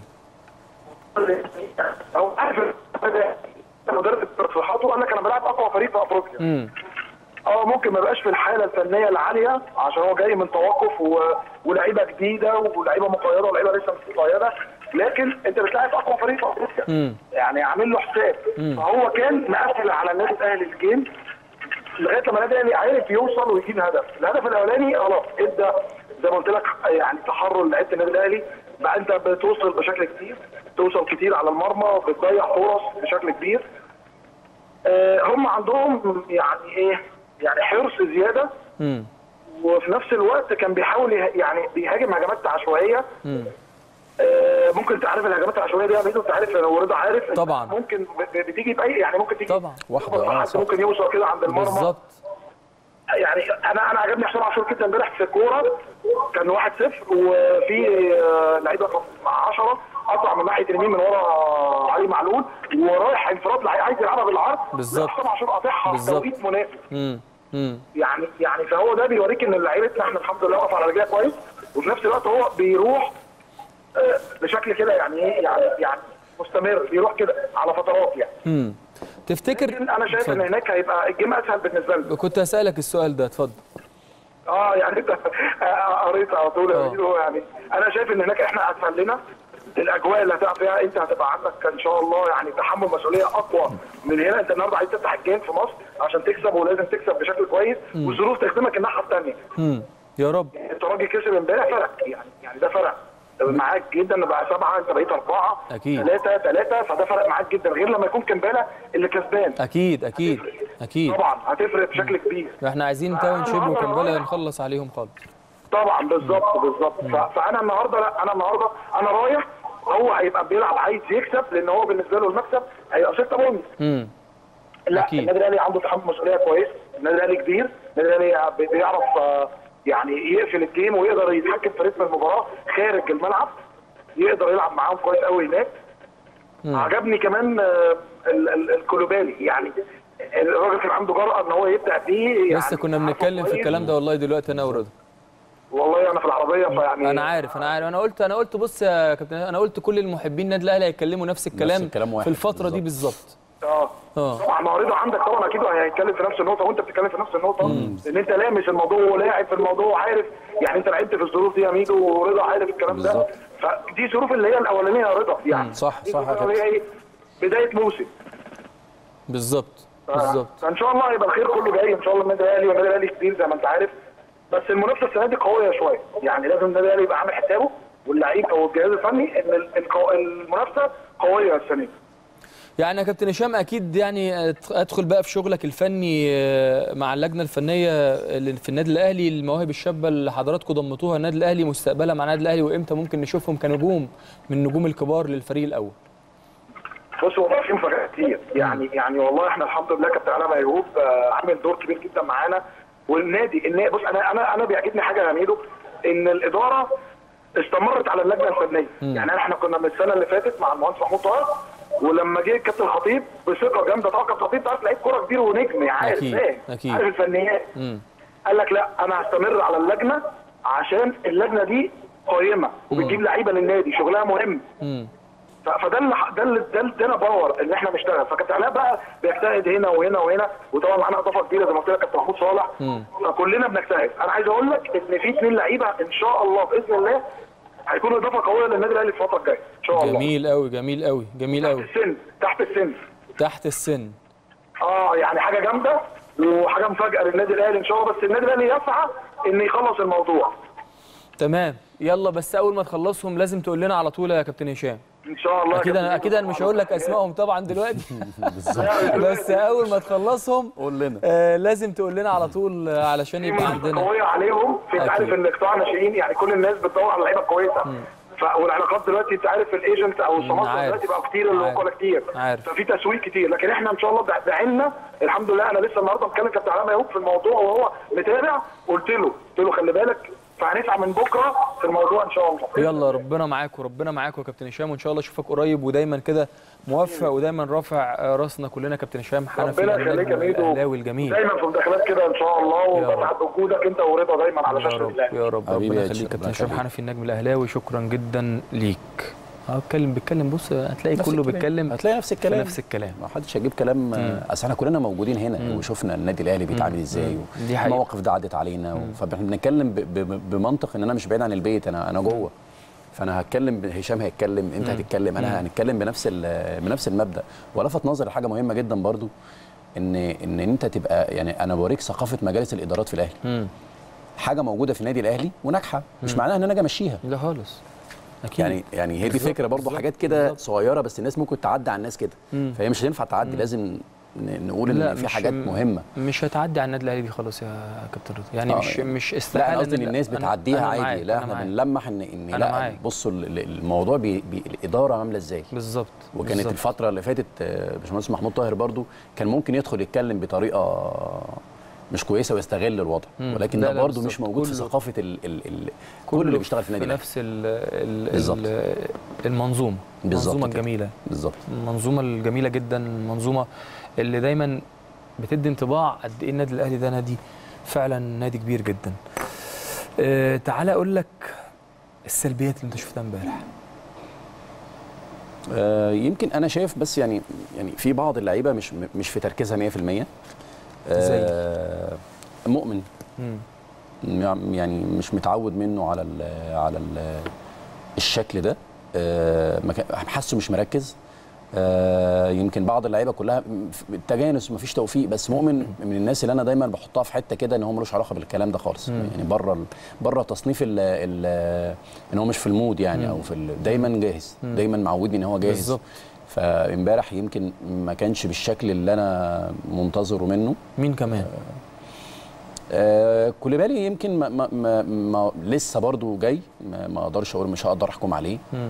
هو عارف مدرب تصريحاته قال لك انا بلعب اقوى فريق في افريقيا امم اه ممكن ما يبقاش في الحاله الفنيه العاليه عشان هو جاي من توقف و... ولاعيبه جديده ولاعيبه مقيده ولاعيبه لسه مش مقيده لكن انت بتلاعب اقوى فريق في افريقيا امم يعني عامل له حساب فهو كان مقفل على النادي الاهلي الجيم لغايه لما النادي الاهلي عرف يوصل ويجيب هدف الهدف الاولاني خلاص ادى زي ما قلت لك يعني تحرر لعيبه النادي الاهلي بقى انت بتوصل بشكل كتير توصل كتير على المرمى بتضيع فرص بشكل كبير آه، هم عندهم يعني ايه يعني حرص زياده امم وفي نفس الوقت كان بيحاول يه- يعني بيهاجم هجمات عشوائيه امم آه، ممكن تعرف الهجمات العشوائيه دي يا ميدو انت عارف لو رضا عارف إن طبعاً. ممكن ب- بتيجي باي يعني ممكن تيجي طبعا واحده تخبط اه حد صح ممكن يوصل كده عند المرمى بالظبط يعني انا انا عجبني حسام عاشور جدا امبارح في الكوره كان 1-0 وفي آه، لعيبه مع 10 قطع من ناحيه اليمين من ورا علي معلول ورايح انفراد لعيب عايز يلعبها بالعرض بالظبط. لا، حسام عاشور قاطعها في بالظبط. توقيت مناسب امم امم يعني يعني فهو ده بيوريك ان لعيبتنا احنا الحمد لله واقف على رجليها كويس وفي نفس الوقت هو بيروح آه، بشكل كده يعني ايه يعني يعني مستمر بيروح كده على فترات يعني امم تفتكر لكن انا شايف ان اتفضل. هناك هيبقى الجيم اسهل بالنسبه لنا كنت هسألك السؤال ده اتفضل اه يعني انت قريت على طول يا آه. ميدو، يعني انا شايف ان هناك احنا اسهل لنا الاجواء اللي هتلعب فيها انت هتبقى عندك ان شاء الله يعني تحمل مسؤوليه اقوى من هنا انت النهارده عايز تفتح الجيم في مصر عشان تكسب ولازم تكسب بشكل كويس والظروف تخدمك الناحيه الثانيه امم يا رب انت راجل كسب امبارح فرق يعني يعني ده فرق معاك جدا بقى سبعه انت بقيت اربعه أكيد. ثلاثه ثلاثه فده فرق معاك جدا غير لما يكون كمباله اللي كسبان اكيد اكيد اكيد طبعا هتفرق بشكل كبير احنا عايزين تاون شيب وكمبالا نخلص عليهم خالص طبعا بالظبط بالظبط ف- فانا النهارده لا انا النهارده انا رايح هو هيبقى بيلعب عايز يكسب لان هو بالنسبه له المكسب هيبقى 6 بونت امم لا أكيد. النادي الاهلي عنده تحمل مسؤوليه كويس النادي الاهلي كبير النادي الاهلي بي- بيعرف آه، يعني يقفل الجيم ويقدر يتحكم في رتم المباراه خارج الملعب يقدر يلعب معاهم كويس قوي هناك عجبني كمان آه، ال- ال- الكولوبالي يعني الراجل كان عنده جرأه ان هو يبدا بيه يعني لسه كنا عارفه بنتكلم في كويس. الكلام ده والله دلوقتي انا ورضا والله انا في العربيه فيعني انا عارف انا عارف انا قلت انا قلت بص يا كابتن انا قلت كل المحبين النادي الاهلي هيتكلموا نفس الكلام, الكلام واحد في الفتره دي بالظبط. بالظبط اه اه طبعا ما هو رضا عندك طبعا اكيد هيتكلم في نفس النقطه وانت بتتكلم في نفس النقطه لان انت لامس الموضوع ولاعب في الموضوع وعارف يعني انت لعبت في الظروف دي يا ميدو ورضا عارف الكلام ده بالظبط. فدي ظروف اللي هي الاولانيه يا رضا يعني صح، دي صح يا ظروف اللي هي ايه بدايه موسم بالظبط ف- بالظبط فان شاء الله هيبقى الخير كله جاي ان شاء الله النادي الاهلي والنادي الاهلي كبير زي ما انت عارف بس المنافسه السنه دي قويه شويه يعني لازم النادي الاهلي يبقى عامل حسابه واللعيبه والجهاز الفني ان ال- القو- المنافسه قويه السنه دي يعني يا كابتن هشام اكيد يعني أت- ادخل بقى في شغلك الفني آه، مع اللجنه الفنيه اللي في النادي الاهلي المواهب الشابه اللي حضراتكم ضمتوها النادي الاهلي مستقبلها مع النادي الاهلي وامتى ممكن نشوفهم كنجوم من النجوم الكبار للفريق الاول بص والله في مفاجآت كتير يعني يعني والله احنا الحمد لله كابتن علي ميهوب آه، عامل دور كبير جدا معانا والنادي النادي بص انا انا انا بيعجبني حاجه يا ميدو ان الاداره استمرت على اللجنه الفنيه يعني احنا كنا من السنه اللي فاتت مع المهندس محمود طاهر ولما جه الكابتن الخطيب بثقه جامده طبعا كابتن الخطيب تعرف لعيب كوره كبير ونجم عارف أكيد، فاهم أكيد. عارف الفنيات امم قال لك لا انا هستمر على اللجنه عشان اللجنه دي قيمه وبتجيب لعيبه للنادي شغلها مهم امم ف- فده اللي ده اللي ده اللي ادانا باور ان احنا نشتغل فكابتن علاء بقى بيجتهد هنا وهنا وهنا وطبعا معانا اضافه كبيره زي ما قلت لك كابتن محمود صالح فكلنا بنجتهد انا عايز اقول لك ان في اثنين لعيبه ان شاء الله باذن الله هيكونوا هيكون اضافه قويه للنادي الاهلي في الفتره الجايه ان شاء الله جميل قوي جميل قوي جميل تحت قوي السن تحت السن تحت السن اه يعني حاجه جامده وحاجه مفاجاه للنادي الاهلي ان شاء الله بس النادي الاهلي يسعى ان يخلص الموضوع تمام يلا بس اول ما تخلصهم لازم تقول لنا على طول يا كابتن هشام ان شاء الله اكيد انا اكيد انا مش هقول لك اسمائهم طبعا دلوقتي بس اول ما تخلصهم قول لنا آه لازم تقول لنا على طول آه، علشان في يبقى منافسه عندنا قويه عليهم في انت أكيد. عارف ان قطاع الناشئين يعني كل الناس بتدور على لعيبه كويسه ف... والعلاقات دلوقتي انت عارف الايجنت او السماسره عارف. دلوقتي بقى كتير اللي عارف. وكلاء كتير عارف. ففي تسويق كتير لكن احنا ان شاء الله بع- بعنا الحمد لله انا لسه النهارده بتكلم كابتن علاء ميهوب في الموضوع وهو متابع قلت له قلت له خلي بالك فهنسعى من بكره في الموضوع ان شاء الله يلا ربنا معاك وربنا معاك يا كابتن هشام وان شاء الله اشوفك قريب ودايما كده موفق ودايما رافع آه، راسنا كلنا كابتن هشام حنفي ربنا يخليك النجم يا ميدو الاهلاوي الجميل دايما في مداخلات كده ان شاء الله يا رب. وبسعد بوجودك انت ورضا دايما على يا شاشه رب الاهلي يا رب حبيبي ربنا يا يخليك هشام، كابتن ربنا هشام يخليك. حنفي النجم الاهلاوي شكرا جدا ليك اه اتكلم بيتكلم بص هتلاقي نفس كله الكلام. بيتكلم هتلاقي نفس في الكلام نفس الكلام ما حدش هيجيب كلام اصل احنا كلنا موجودين هنا وشفنا النادي الاهلي بيتعامل ازاي دي حقيقة. المواقف ده عدت علينا و- فاحنا بنتكلم ب- ب- بمنطق ان انا مش بعيد عن البيت انا انا جوه فانا هتكلم هشام هيتكلم انت هتتكلم انا هنتكلم بنفس ال- بنفس المبدا ولفت نظري حاجه مهمه جدا برضو ان ان انت تبقى يعني انا بوريك ثقافه مجالس الادارات في الاهلي مم. حاجه موجوده في النادي الاهلي وناجحه مش معناها ان انا اجي امشيها لا خالص اكيد يعني يعني هي دي بالظبط، فكره برضو بالظبط، حاجات كده بالظبط. صغيره بس الناس ممكن تعدي على الناس كده مم. فهي مش هينفع تعدي لازم ن- نقول لا، ان في مش- حاجات مهمه مش هتعدي على النادي الاهلي دي خلاص يا كابتن رضا يعني آه، مش يعني- مش لا استحاله انا قصدي ان لا، الناس أنا- بتعديها أنا عادي معاك، لا أنا احنا معاك. بنلمح ان ان أنا لا معاك. بصوا ال- ال- الموضوع بي بي الاداره عامله ازاي بالظبط وكانت بالظبط. الفتره اللي فاتت آه، باشمهندس محمود طاهر برضو كان ممكن يدخل يتكلم بطريقه مش كويسه ويستغل الوضع مم. ولكن لا، ده لا، برضو مش بالظبط. موجود في كله- ثقافه ال ال ال كل اللي بيشتغل في النادي في الاهلي نفس ال ال بالظبط. ال المنظومه بالظبط المنظومه كده. الجميله بالظبط المنظومه الجميله جدا المنظومه اللي دايما بتدي انطباع قد ايه النادي الاهلي ده نادي فعلا نادي كبير جدا أه تعالى اقول لك السلبيات اللي انت شفتها امبارح آه، يمكن انا شايف بس يعني يعني في بعض اللعيبه مش مش في تركيزها 100% آه، مؤمن مم. يعني مش متعود منه على ال على ال الشكل ده آه، ما كان- حاسه مش مركز آه، يمكن بعض اللعيبه كلها م- ف- تجانس ومفيش توفيق بس مؤمن من الناس اللي انا دايما بحطها في حته كده ان هو ملوش علاقه بالكلام ده خالص مم. يعني بره ال- بره تصنيف ال ال ان هو مش في المود يعني مم. او في ال- دايما جاهز مم. دايما معودني ان هو جاهز بالظبط فامبارح يمكن ما كانش بالشكل اللي انا منتظره منه مين كمان آه كوليبالي يمكن ما ما ما ما لسه برضو جاي ما, ما اقدرش اقول مش هقدر احكم عليه مم.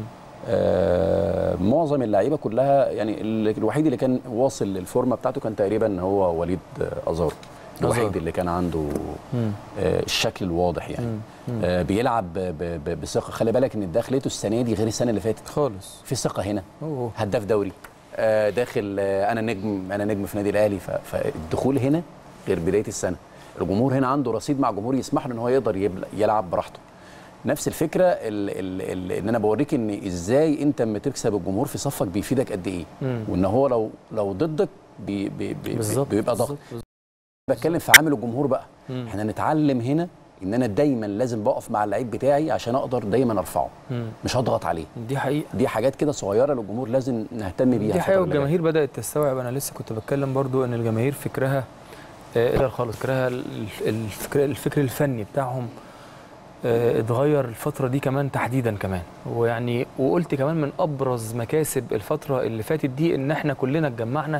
آه معظم اللعيبه كلها يعني ال- الوحيد اللي كان واصل للفورمه بتاعته كان تقريبا هو وليد آه، ازار الوحيد أزار. اللي كان عنده مم. آه الشكل الواضح يعني مم. مم. آه بيلعب ب- ب- ب- بثقه خلي بالك ان دخلته السنه دي غير السنه اللي فاتت خالص في ثقه هنا أوه. هداف دوري آه داخل آه انا نجم انا نجم في نادي الاهلي ف- فالدخول هنا غير بدايه السنه الجمهور هنا عنده رصيد مع جمهور يسمح له ان هو يقدر يبل- يلعب براحته نفس الفكره ال ال ال ان انا بوريك ان ازاي انت لما تكسب الجمهور في صفك بيفيدك قد ايه مم. وان هو لو لو ضدك بي بي بي بالظبط بيبقى ضغط بالظبط. بتكلم في عامل الجمهور بقى مم. احنا نتعلم هنا ان انا دايما لازم بقف مع اللعيب بتاعي عشان اقدر دايما ارفعه مم. مش هضغط عليه دي حقيقه دي حاجات كده صغيره للجمهور لازم نهتم بيها دي الفترة حقيقة اللي جاية. والجماهير بدأت تستوعب أنا لسه كنت بتكلم برضو إن الجماهير فكرها آه، اتغير خالص فكرها ال- الفكر الفكر الفني بتاعهم آه، اتغير الفترة دي كمان تحديدا كمان ويعني وقلت كمان من أبرز مكاسب الفترة اللي فاتت دي إن إحنا كلنا اتجمعنا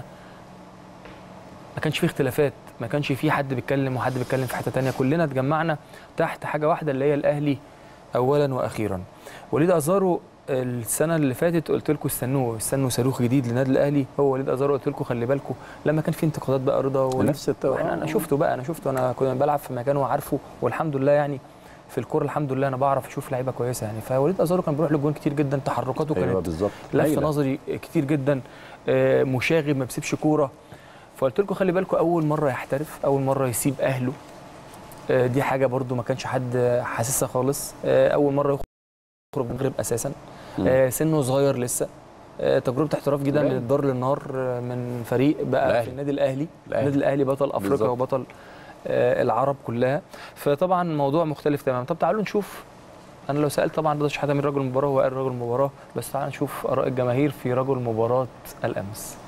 ما كانش فيه اختلافات ما كانش فيه حد بيتكلم وحد بيتكلم في حتة تانية كلنا اتجمعنا تحت حاجة واحدة اللي هي الأهلي أولا وأخيرا وليد أزارو السنة اللي فاتت قلت لكم استنوه استنوا صاروخ جديد للنادي الأهلي هو وليد أزارو قلت لكم خلي بالكم لما كان في انتقادات بقى رضا وليد نفس التو... واحنا انا شفته بقى انا شفته انا كنت بلعب في مكان وعارفه والحمد لله يعني في الكوره الحمد لله انا بعرف اشوف لعيبه كويسه يعني فوليد ازارو كان بيروح للجون كتير جدا تحركاته ايوه كانت بالظبط لفت هايلة. نظري كتير جدا آه، مشاغب ما بيسيبش كوره فقلت لكم خلي بالكم اول مره يحترف اول مره يسيب اهله آه، دي حاجه برده ما كانش حد حاسسها خالص آه، اول مره يخرج من المغرب اساسا مم. آه، سنه صغير لسه آه، تجربه احتراف جدا من باين. الدار للنار آه، من فريق بقى الأهلي. في النادي الاهلي الأهلي. النادي الاهلي بطل افريقيا بالظبط. وبطل آه، العرب كلها فطبعا الموضوع مختلف تماما طب تعالوا نشوف انا لو سالت طبعا رضا شحاته من رجل المباراه هو قال رجل المباراه بس تعال نشوف اراء الجماهير في رجل مباراه الامس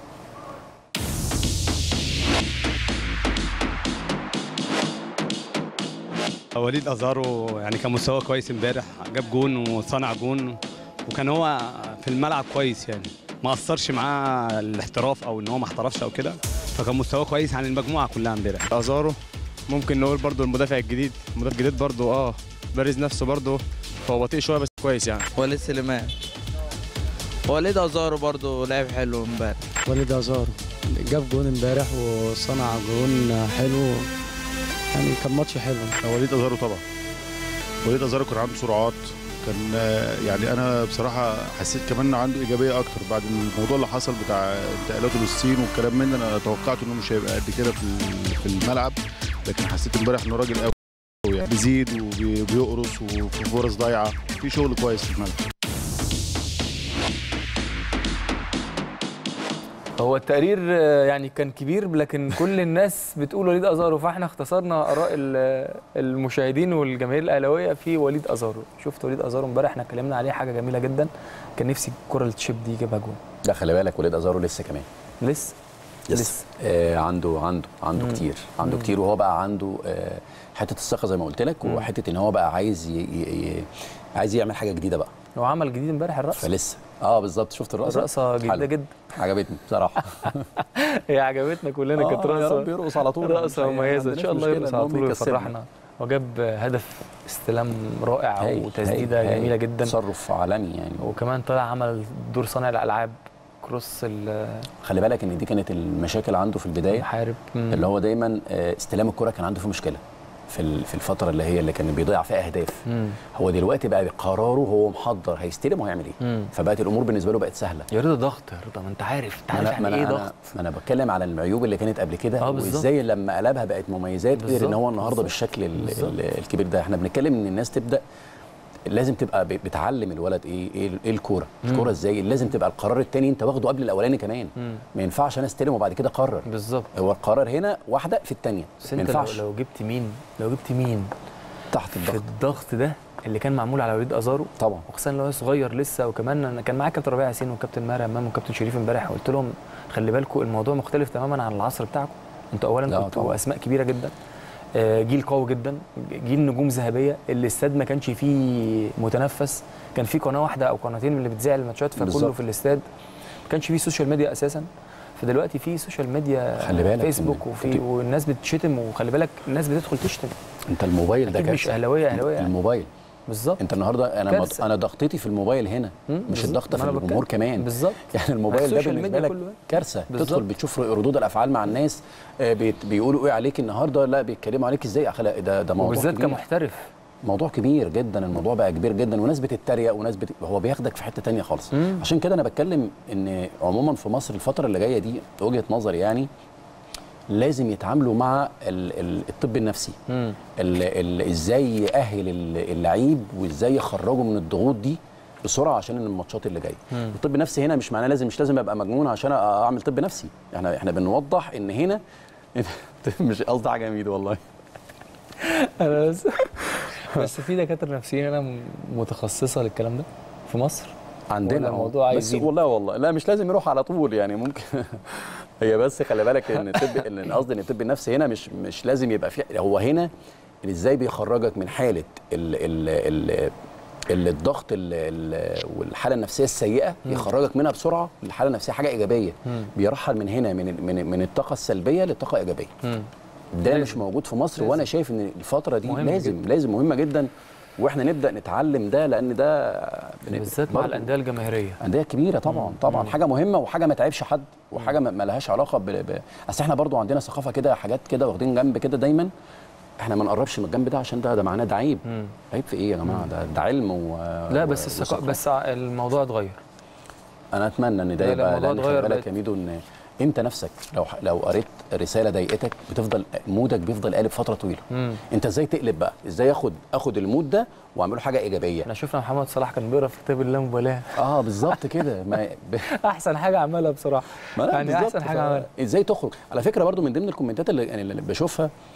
وليد ازارو يعني كان مستواه كويس امبارح جاب جون وصنع جون وكان هو في الملعب كويس يعني ما اثرش معاه الاحتراف او ان هو ما احترفش او كده فكان مستواه كويس عن المجموعه كلها امبارح ازارو ممكن نقول برضو المدافع الجديد المدافع الجديد برضو اه بارز نفسه برضو هو بطيء شويه بس كويس يعني وليد سليمان وليد ازارو برضو لعب حلو امبارح وليد ازارو جاب جون امبارح وصنع جون حلو يعني كان ماتش حلو وليد ازارو طبعا وليد ازارو كان عنده سرعات كان آه، يعني انا بصراحه حسيت كمان انه عنده ايجابيه اكتر بعد الموضوع اللي حصل بتاع انتقالاته للصين والكلام من ده انا توقعت انه مش هيبقى قد كده في ال- في الملعب لكن حسيت امبارح انه راجل قوي يعني بيزيد وبيقرص وفي فرص ضايعه في شغل كويس في الملعب هو التقرير آه، يعني كان كبير لكن كل الناس بتقول وليد ازارو فاحنا اختصرنا اراء ال- المشاهدين والجماهير الاهلاويه في وليد ازارو شفت وليد ازارو امبارح احنا اتكلمنا عليه حاجه جميله جدا كان نفسي الكره التشيب دي يجيبها جون ده خلي بالك وليد ازارو لسه كمان لسه لسه آه عنده عنده عنده مم. كتير عنده مم. كتير وهو بقى عنده آه حته الثقه زي ما قلت لك مم. وحته ان هو بقى عايز ي... ي... ي... عايز يعمل حاجه جديده بقى هو عمل جديد امبارح الرقصه فلسه اه بالظبط شفت الرقصه الرقصه جديده حلو. جدا عجبتني بصراحه هي عجبتنا كلنا آه، كانت يا رقصه رب يرقص على طول رقصه مش- مميزه ما ان شاء الله عندناش يرقص مشكلة على إن هو طول يكسبنا. ويفرحنا وجاب هدف استلام رائع هايل، وتسديده هايل، جميله هايل. جدا تصرف عالمي يعني وكمان طلع عمل دور صانع الالعاب كروس خلي بالك ان دي كانت المشاكل عنده في البدايه المحارب مم. اللي هو دايما آه، استلام الكره كان عنده فيه مشكله في ال- في الفتره اللي هي اللي كان بيضيع فيها اهداف مم. هو دلوقتي بقى بقراره هو محضر هيستلم وهيعمل ايه مم. فبقت الامور بالنسبه له بقت سهله يا رضا ضغط يا رضا ما انت عارف انت ما عارف انا ما يعني انا ايه أنا- ضغط ما انا بتكلم على العيوب اللي كانت قبل كده آه، بالظبط. وازاي لما قلبها بقت مميزات قدر ان بالظبط، هو النهارده بالظبط. بالشكل ال- بالظبط. ال- الكبير ده احنا بنتكلم ان الناس تبدا لازم تبقى ب- بتعلم الولد ايه ايه ايه الكوره الكوره ازاي لازم تبقى القرار الثاني انت واخده قبل الاولاني كمان مم. ما ينفعش انا استلم وبعد كده اقرر بالظبط هو القرار هنا واحده في الثانيه بس ما انت لو, ينفعش لو جبت مين لو جبت مين تحت في الضغط الضغط ده اللي كان معمول على وليد ازارو طبعا وخصوصا لو هو صغير لسه وكمان انا كان معايا كابتن ربيع ياسين وكابتن ماهر امام وكابتن شريف امبارح قلت لهم خلي بالكم الموضوع مختلف تماما عن العصر بتاعكم انتوا اولا لا كنتوا طبعا. اسماء كبيره جدا آه، جيل قوي جدا جيل نجوم ذهبيه الاستاد ما كانش فيه متنفس كان في قناه واحده او قناتين من اللي بتذيع الماتشات فكله بالظبط. في الاستاد ما كانش فيه سوشيال ميديا اساسا فدلوقتي في سوشيال ميديا خلي بالك فيسبوك إن- وفي أنت- والناس بتشتم وخلي بالك الناس بتدخل تشتم انت الموبايل ده اكيد مش كارثة. اهلاويه اهلاويه يعني. الموبايل بالظبط انت النهارده انا كارثة. مض... انا ضغطتي في الموبايل هنا مم، مش بالظبط. الضغط ما في أنا الجمهور بتكلم. كمان بالظبط يعني الموبايل ده السوشيال بالنسبه ميديا لك كله. كارثه بالظبط. تدخل بتشوف ردود الافعال مع الناس آه، بيت- بيقولوا ايه عليك النهارده لا بيتكلموا عليك ازاي أخلاق ده ده موضوع وبالذات كبير. كمحترف موضوع كبير جدا الموضوع بقى كبير جدا وناس بتتريق وناس بت... هو بياخدك في حته تانية خالص مم. عشان كده انا بتكلم ان عموما في مصر الفتره اللي جايه دي وجهه نظري يعني لازم يتعاملوا مع ال... ال... الطب النفسي مم. ال... ال... ازاي يأهل ال- اللعيب وازاي يخرجه من الضغوط دي بسرعه عشان الماتشات اللي جايه مم. الطب النفسي هنا مش معناه لازم مش لازم ابقى مجنون عشان اعمل طب نفسي احنا احنا بنوضح ان هنا مش قصدي حاجه جميل والله انا بس بس في دكاتره نفسيين هنا م- متخصصه للكلام ده في مصر عندنا ولا أهو. الموضوع عايز بس يزيد؟ والله والله لا مش لازم يروح على طول يعني ممكن هي بس خلي بالك ان الطب ان قصدي ان الطب النفسي هنا مش مش لازم يبقى في هو هنا اللي ازاي بيخرجك من حاله ال ال ال ال- الضغط ال ال والحاله النفسيه السيئه يخرجك منها بسرعه للحاله النفسيه حاجه ايجابيه مم. بيرحل من هنا من ال- من من الطاقه السلبيه للطاقه الايجابيه مم. ده لازم. مش موجود في مصر لازم. وانا شايف ان الفتره دي مهم لازم جدا. لازم مهمه جدا واحنا نبدا نتعلم ده لان ده بن- بالذات مع برضه الانديه الجماهيريه انديه كبيره طبعا طبعا حاجه مهمه وحاجه ما تعبش حد وحاجه ما ما لهاش علاقه ب... ب... اصل احنا برضو عندنا ثقافه كده حاجات كده واخدين جنب كده دايما احنا ما نقربش من الجنب ده عشان ده ده معناه ده عيب مم. عيب في ايه يا جماعه ده ده علم و لا و- بس الثقا... وثقافة. بس ع- الموضوع اتغير انا اتمنى ان ده لا، لا، يبقى الموضوع لان خلي اتغير بالك بقت- يا ميدو ان انت نفسك لو لو قريت رساله ضايقتك بتفضل مودك بيفضل قالب فتره طويله مم. انت ازاي تقلب بقى ازاي اخد اخد المود ده واعمله حاجه ايجابيه احنا شفنا محمد صلاح كان بيقرا في كتاب اللامبالاه اه بالظبط كده ما ب... احسن حاجه عملها بصراحه ما لا يعني بالظبط. احسن حاجه ف- عملها ازاي تخرج على فكره برضو من ضمن الكومنتات اللي يعني اللي بشوفها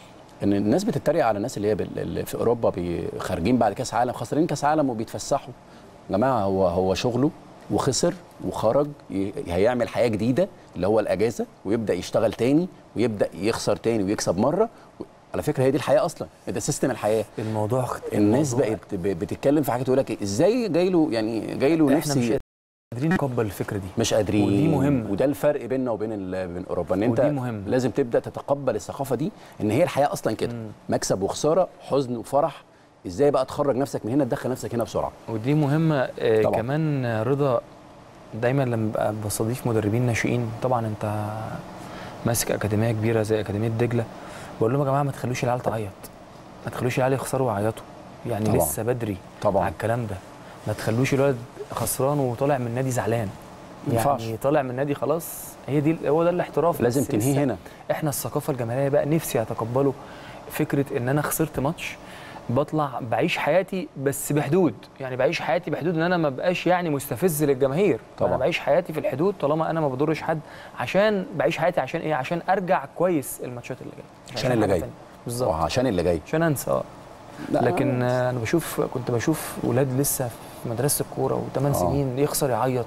ان الناس بتتريق على الناس اللي هي بال- اللي في اوروبا بي- خارجين بعد كاس عالم خسرين كاس عالم وبيتفسحوا يا جماعه هو هو شغله وخسر وخرج ي- هيعمل حياه جديده اللي هو الاجازه ويبدا يشتغل تاني ويبدا يخسر تاني ويكسب مره و- على فكره هي دي الحياه اصلا ده سيستم الحياه الموضوع الناس الموضوع بقت ب- بتتكلم في حاجه تقول لك إيه، ازاي جاي له يعني جاي له احنا نفسي مش قادرين نقبل الفكره دي مش قادرين ودي مهمة. وده الفرق بيننا وبين ال- بين اوروبا ان انت ودي مهمة. لازم تبدا تتقبل الثقافه دي ان هي الحياه اصلا كده مكسب وخساره حزن وفرح ازاي بقى تخرج نفسك من هنا تدخل نفسك هنا بسرعه ودي مهمه آه، طبعاً. كمان آه، رضا دايما لما ببقى بستضيف مدربين ناشئين طبعا انت ماسك اكاديميه كبيره زي اكاديميه دجله بقول لهم يا جماعه ما تخلوش العيال تعيط ما تخلوش العيال يخسروا ويعيطوا يعني طبعاً. لسه بدري طبعاً. على الكلام ده ما تخلوش الولد خسران وطالع من النادي زعلان ما ينفعش. يعني طالع من النادي خلاص هي دي هو ده الاحتراف لازم بس تنهيه لسه هنا. احنا الثقافه الجماهيريه بقى نفسي اتقبله فكره ان انا خسرت ماتش بطلع بعيش حياتي بس بحدود يعني بعيش حياتي بحدود ان انا ما بقاش يعني مستفز للجماهير طبعاً. انا بعيش حياتي في الحدود طالما انا ما بضرش حد عشان بعيش حياتي عشان ايه عشان ارجع كويس الماتشات اللي جايه مش عشان اللي حاجة جاي تانية. بالظبط وعشان اللي جاي عشان انسى اه لا، لكن آه، انا بشوف كنت بشوف ولاد لسه في مدرسه الكوره و8 آه. سنين يخسر يعيط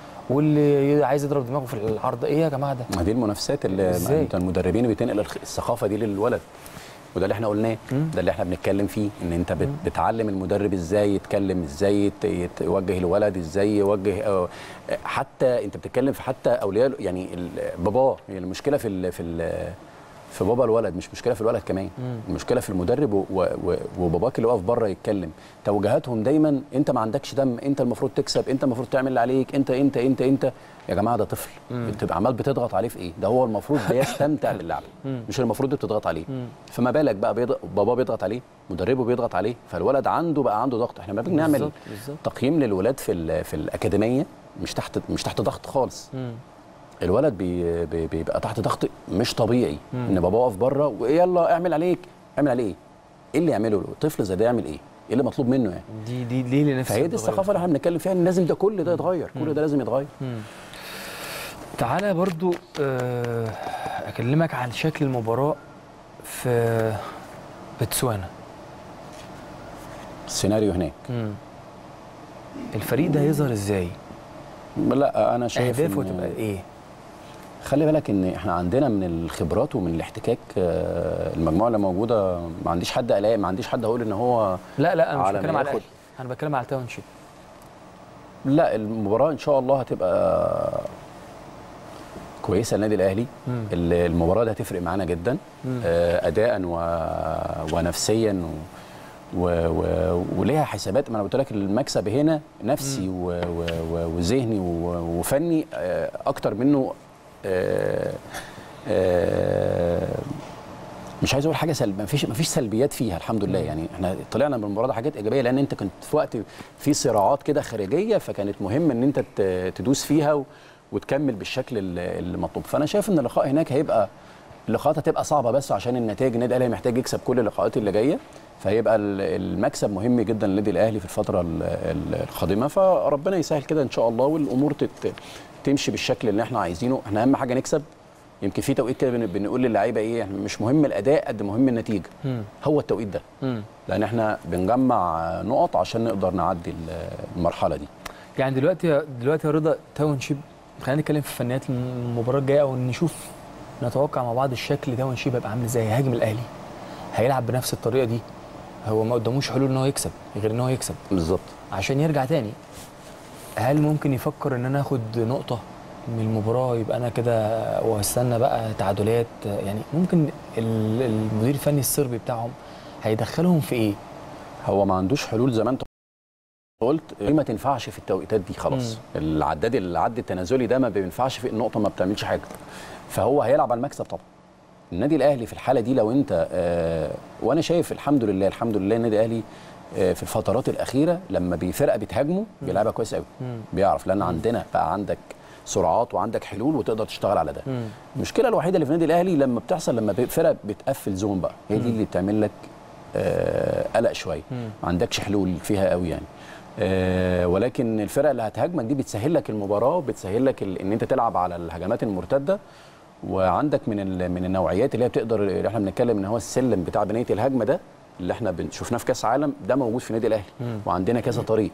واللي عايز يضرب دماغه في العرض ايه يا جماعه ده ما دي المنافسات اللي إزاي؟ انت المدربين بتنقل الخ- الثقافه دي للولد وده اللي احنا قلناه ده اللي احنا بنتكلم فيه ان انت بت بتعلم المدرب ازاي يتكلم ازاي يت- يت- يوجه الولد ازاي يوجه آه، حتى انت بتتكلم في حتى اولياء يعني ال- باباه يعني المشكله في ال في ال في بابا الولد مش مشكله في الولد كمان المشكله في المدرب و- و- وباباك اللي واقف بره يتكلم توجيهاتهم دايما انت ما عندكش دم انت المفروض تكسب انت المفروض تعمل اللي عليك انت انت انت انت يا جماعه ده طفل بتبقى عمال بتضغط عليه في ايه ده هو المفروض بيستمتع باللعب مش المفروض بتضغط عليه فما بالك بقى بيضغط بابا بيضغط عليه مدربه بيضغط عليه فالولد عنده بقى عنده ضغط احنا لما بنيجي نعمل بالظبط، بالظبط. تقييم للولاد في ال- في الاكاديميه مش تحت مش تحت ضغط خالص الولد بي بي بيبقى تحت ضغط مش طبيعي ان بابا واقف بره ويلا اعمل عليك اعمل عليه ايه ايه اللي يعمله له طفل زي ده يعمل ايه ايه اللي مطلوب منه يعني دي دي ليه اللي نفسي فهي دي تتغير الثقافه اللي احنا بنتكلم فيها ان لازم ده كل ده يتغير كل ده لازم يتغير تعالى برضو آه، اكلمك عن شكل المباراه في بتسوانا السيناريو هناك الفريق ده هيظهر ازاي لا انا شايف اهدافه إن- هتبقى ايه خلي بالك ان احنا عندنا من الخبرات ومن الاحتكاك آه، المجموعه اللي موجوده ما عنديش حد الاقي ما عنديش حد اقول ان هو لا لا انا مش على بتكلم ما على ياخد- الاهلي انا بتكلم على التاون شيب لا المباراه ان شاء الله هتبقى كويسه للنادي الاهلي ال- المباراه دي هتفرق معانا جدا آه، اداء و... ونفسيا و... و... و... وليها حسابات ما انا قلت لك المكسب هنا نفسي و... و... و... وذهني و... وفني آه، اكتر منه آه، آه، مش عايز اقول حاجه سلب ما فيش ما فيش سلبيات فيها الحمد لله يعني احنا طلعنا من المباراه دي حاجات ايجابيه لان انت كنت في وقت في صراعات كده خارجيه فكانت مهم ان انت ت- تدوس فيها و- وتكمل بالشكل ال- اللي مطلوب فانا شايف ان اللقاء هناك هيبقى اللقاءات هتبقى صعبه بس عشان النتائج النادي الاهلي محتاج يكسب كل اللقاءات اللي جايه فهيبقى ال- المكسب مهم جدا للنادي الاهلي في الفتره ال- ال- القادمه فربنا يسهل كده ان شاء الله والامور تت- تمشي بالشكل اللي احنا عايزينه احنا اهم حاجه نكسب يمكن في توقيت كده بن- بنقول للعيبه ايه إحنا مش مهم الاداء قد مهم النتيجه هو التوقيت ده لان احنا بنجمع نقط عشان نقدر نعدي ال- المرحله دي يعني دلوقتي دلوقتي يا رضا تاون شيب خلينا نتكلم في فنيات المباراه الجايه او نشوف نتوقع مع بعض الشكل تاون شيب هيبقى عامل ازاي هيهاجم الاهلي هيلعب بنفس الطريقه دي هو ما قداموش حلول ان هو يكسب غير ان هو يكسب بالظبط عشان يرجع تاني هل ممكن يفكر ان انا اخد نقطه من المباراه يبقى انا كده واستنى بقى تعادلات يعني ممكن ال- المدير الفني الصربي بتاعهم هيدخلهم في ايه هو ما عندوش حلول زي ما انت قلت دي ما تنفعش في التوقيتات دي خلاص العداد العد التنازلي ده ما بينفعش في النقطه ما بتعملش حاجه فهو هيلعب على المكسب طبعا النادي الاهلي في الحاله دي لو انت آه وانا شايف الحمد لله الحمد لله النادي الاهلي آه في الفترات الاخيره لما بفرقه بتهاجمه بيلعبها كويس قوي بيعرف لان عندنا بقى عندك سرعات وعندك حلول وتقدر تشتغل على ده المشكله الوحيده اللي في النادي الاهلي لما بتحصل لما فرقه بتقفل زون بقى هي دي اللي بتعمل لك آه قلق شويه ما عندكش حلول فيها قوي يعني آه ولكن الفرق اللي هتهاجمك دي بتسهل لك المباراه وبتسهل لك ال- ان انت تلعب على الهجمات المرتده وعندك من ال- من النوعيات اللي هي بتقدر اللي احنا بنتكلم ان هو السلم بتاع بنيه الهجمه ده اللي احنا بن- شفناه في كاس عالم ده موجود في النادي الاهلي وعندنا كذا طريق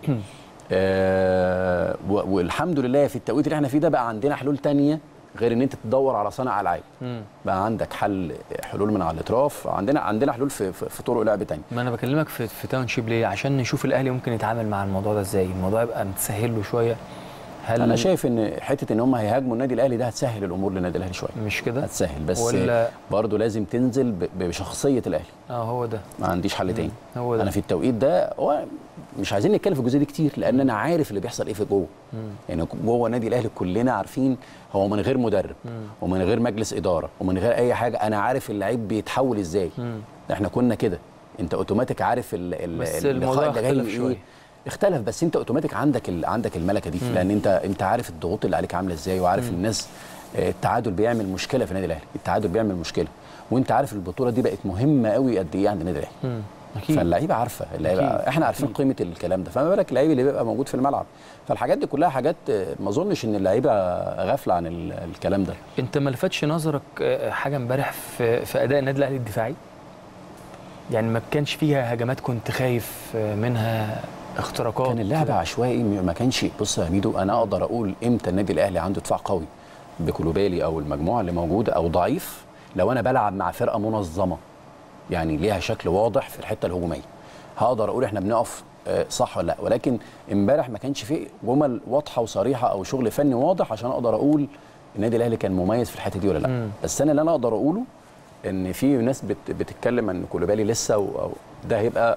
آه و- والحمد لله في التوقيت اللي احنا فيه ده بقى عندنا حلول تانية غير ان انت تدور على صانع العاب بقى عندك حل حلول من على الاطراف عندنا عندنا حلول في في, في طرق لعب تانية ما انا بكلمك في في تاون شيب ليه عشان نشوف الاهلي ممكن يتعامل مع الموضوع ده ازاي الموضوع يبقى متسهل له شويه هل انا شايف ان حته ان هم هيهاجموا النادي الاهلي ده هتسهل الامور للنادي الاهلي شويه مش كده هتسهل بس ولا- برضه لازم تنزل ب- بشخصيه الاهلي اه هو ده ما عنديش حل تاني هو ده انا في التوقيت ده هو مش عايزين نتكلم في الجزئيه دي كتير لان انا عارف اللي بيحصل ايه في جوه يعني جوه النادي الاهلي كلنا عارفين هو من غير مدرب ومن غير مجلس اداره ومن غير اي حاجه انا عارف اللعيب بيتحول ازاي احنا كنا كده انت اوتوماتيك عارف ال ال بس اللقاء الموضوع اللي جاي اختلف إيه. شوية. اختلف بس انت اوتوماتيك عندك ال... عندك الملكه دي لان انت انت عارف الضغوط اللي عليك عامله ازاي وعارف الناس آه، التعادل بيعمل مشكله في النادي الاهلي التعادل بيعمل مشكله وانت عارف البطوله دي بقت مهمه قوي قد ايه عند النادي الاهلي مم. اكيد فاللعيبه عارفه اللعيبه أكيد. احنا عارفين قيمه الكلام ده فما بالك اللعيب اللي بيبقى موجود في الملعب فالحاجات دي كلها حاجات آه، ما اظنش ان اللعيبه غافله عن ال- الكلام ده انت ما لفتش نظرك آه، حاجه امبارح في في اداء النادي الاهلي الدفاعي يعني ما كانش فيها هجمات كنت خايف آه، منها اختراقات كان اللعب عشوائي ما كانش بص يا ميدو انا اقدر اقول امتى النادي الاهلي عنده دفاع قوي بكلوبالي او المجموعه اللي موجوده او ضعيف لو انا بلعب مع فرقه منظمه يعني ليها شكل واضح في الحته الهجوميه هقدر اقول احنا بنقف آه، صح ولا لا ولكن امبارح ما كانش فيه جمل واضحه وصريحه او شغل فني واضح عشان اقدر اقول النادي الاهلي كان مميز في الحته دي ولا لا مم. بس انا اللي انا اقدر اقوله ان في ناس بت بتتكلم ان كولوبالي لسه و- أو ده هيبقى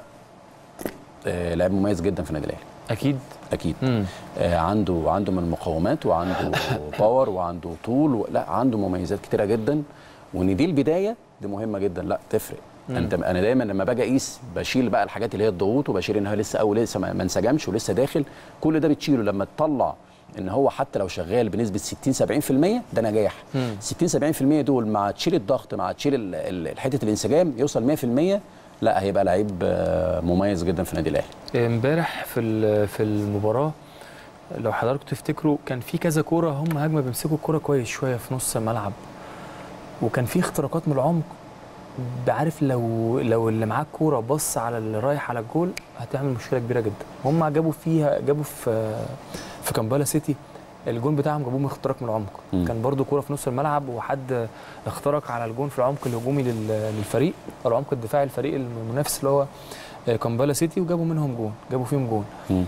آه، لاعب مميز جدا في النادي الاهلي اكيد اكيد مم. آه عنده عنده من المقاومات وعنده باور وعنده طول و... لا عنده مميزات كتيره جدا وان دي البدايه دي مهمه جدا لا تفرق انت انا دايما لما باجي اقيس بشيل بقى الحاجات اللي هي الضغوط وبشيل ان هو لسه او لسه ما ما انسجمش ولسه داخل كل ده بتشيله لما تطلع ان هو حتى لو شغال بنسبه 60 70% ده نجاح 60 70% دول مع تشيل الضغط مع تشيل ال- ال- حته الانسجام يوصل 100% لا هيبقى لعيب آه، مميز جدا في النادي الاهلي امبارح في ال- في المباراه لو حضراتكم تفتكروا كان في كذا كوره هم هجمه بيمسكوا الكوره كويس شويه في نص الملعب وكان في اختراقات من العمق بعرف لو لو اللي معاه الكوره بص على اللي رايح على الجول هتعمل مشكله كبيره جدا هم جابوا فيها جابوا في في كامبالا سيتي الجون بتاعهم جابوه من اختراق من العمق مم. كان برضو كوره في نص الملعب وحد اخترق على الجون في العمق الهجومي لل- للفريق أو العمق الدفاعي الفريق المنافس اللي هو آه، كامبالا سيتي وجابوا منهم جون جابوا فيهم جون مم.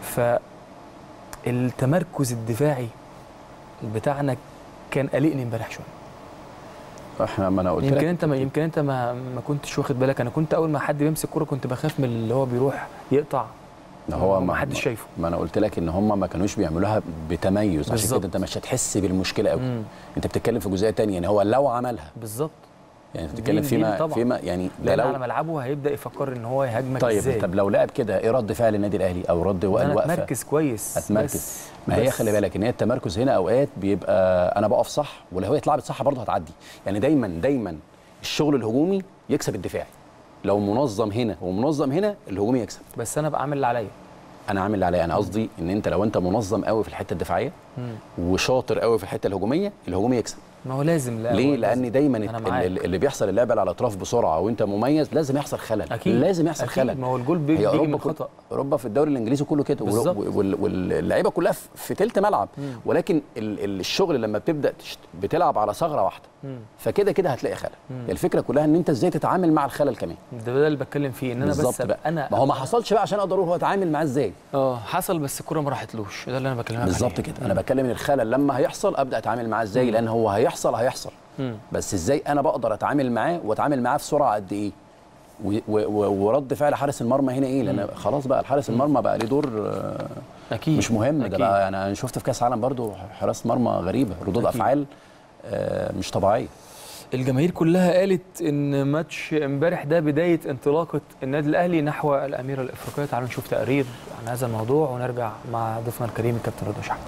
فالتمركز الدفاعي بتاعنا كان قلقني امبارح شويه احنا ما انا قلت يمكن لك انت ما يمكن انت ما ما كنتش واخد بالك انا كنت اول ما حد بيمسك كوره كنت بخاف من اللي هو بيروح يقطع ده هو ما ما حدش شايفه ما انا قلت لك ان هم ما كانوش بيعملوها بتميز عشان بالظبط. كده انت مش هتحس بالمشكله قوي مم. انت بتتكلم في جزئيه تانية يعني هو لو عملها بالظبط يعني انت دي- بتتكلم دي فيما طبعا. فيما يعني ده لان على لو ملعبه هيبدا يفكر ان هو يهاجمك طيب ازاي طب لو لعب كده ايه رد فعل النادي الاهلي او رد انا الوقفه اتمركز كويس هتمركز بس- ما هي بس- خلي بالك ان هي التمركز هنا اوقات بيبقى انا بقف صح ولو هي اتلعبت صح برضه هتعدي يعني دايما دايما الشغل الهجومي يكسب الدفاعي لو منظم هنا ومنظم هنا الهجومي يكسب بس انا بعمل اللي عليا انا عامل اللي عليا انا قصدي ان انت لو انت منظم قوي في الحته الدفاعيه وشاطر قوي في الحته الهجوميه الهجومي يكسب ما هو لازم لا ليه هو لان لازم. دايما أنا ال- معاك. ال- اللي بيحصل اللعب على الاطراف بسرعه وانت مميز لازم يحصل خلل اكيد لازم يحصل أكيد. خلل ما هو الجول بي- هي بيجي اوروبا من كل- خطا اوروبا في الدوري الانجليزي كله كده بالظبط. وال- وال- واللعيبه كلها في- في تلت ملعب ولكن ال- ال- الشغل لما بتبدا تشت- بتلعب على ثغره واحده فكده كده هتلاقي خلل هي الفكره كلها ان انت ازاي تتعامل مع الخلل كمان ده ده اللي بتكلم فيه ان انا بس بالظبط أبقى بقى انا ما هو ما حصلش بقى عشان اقدر اقول هو اتعامل معاه ازاي اه حصل بس الكوره ما راحتلوش ده اللي انا بكلمك بالظبط عليه. كده انا بتكلم ان الخلل لما هيحصل ابدا اتعامل معاه ازاي لان هو هيحصل هيحصل مم. بس ازاي انا بقدر اتعامل معاه واتعامل معاه في سرعه قد ايه و- و- و- ورد فعل حارس المرمى هنا ايه لان خلاص بقى الحارس المرمى بقى ليه دور آه، اكيد مش مهم ده أكيد. بقى انا أنا شفت في كاس عالم برضو حراس مرمى غريبه ردود أكيد. افعال آه، مش طبيعيه الجماهير كلها قالت ان ماتش امبارح ده بدايه انطلاقه النادي الاهلي نحو الاميره الافريقيه تعالوا نشوف تقرير عن هذا الموضوع ونرجع مع ضيفنا الكريم الكابتن رضا شحاته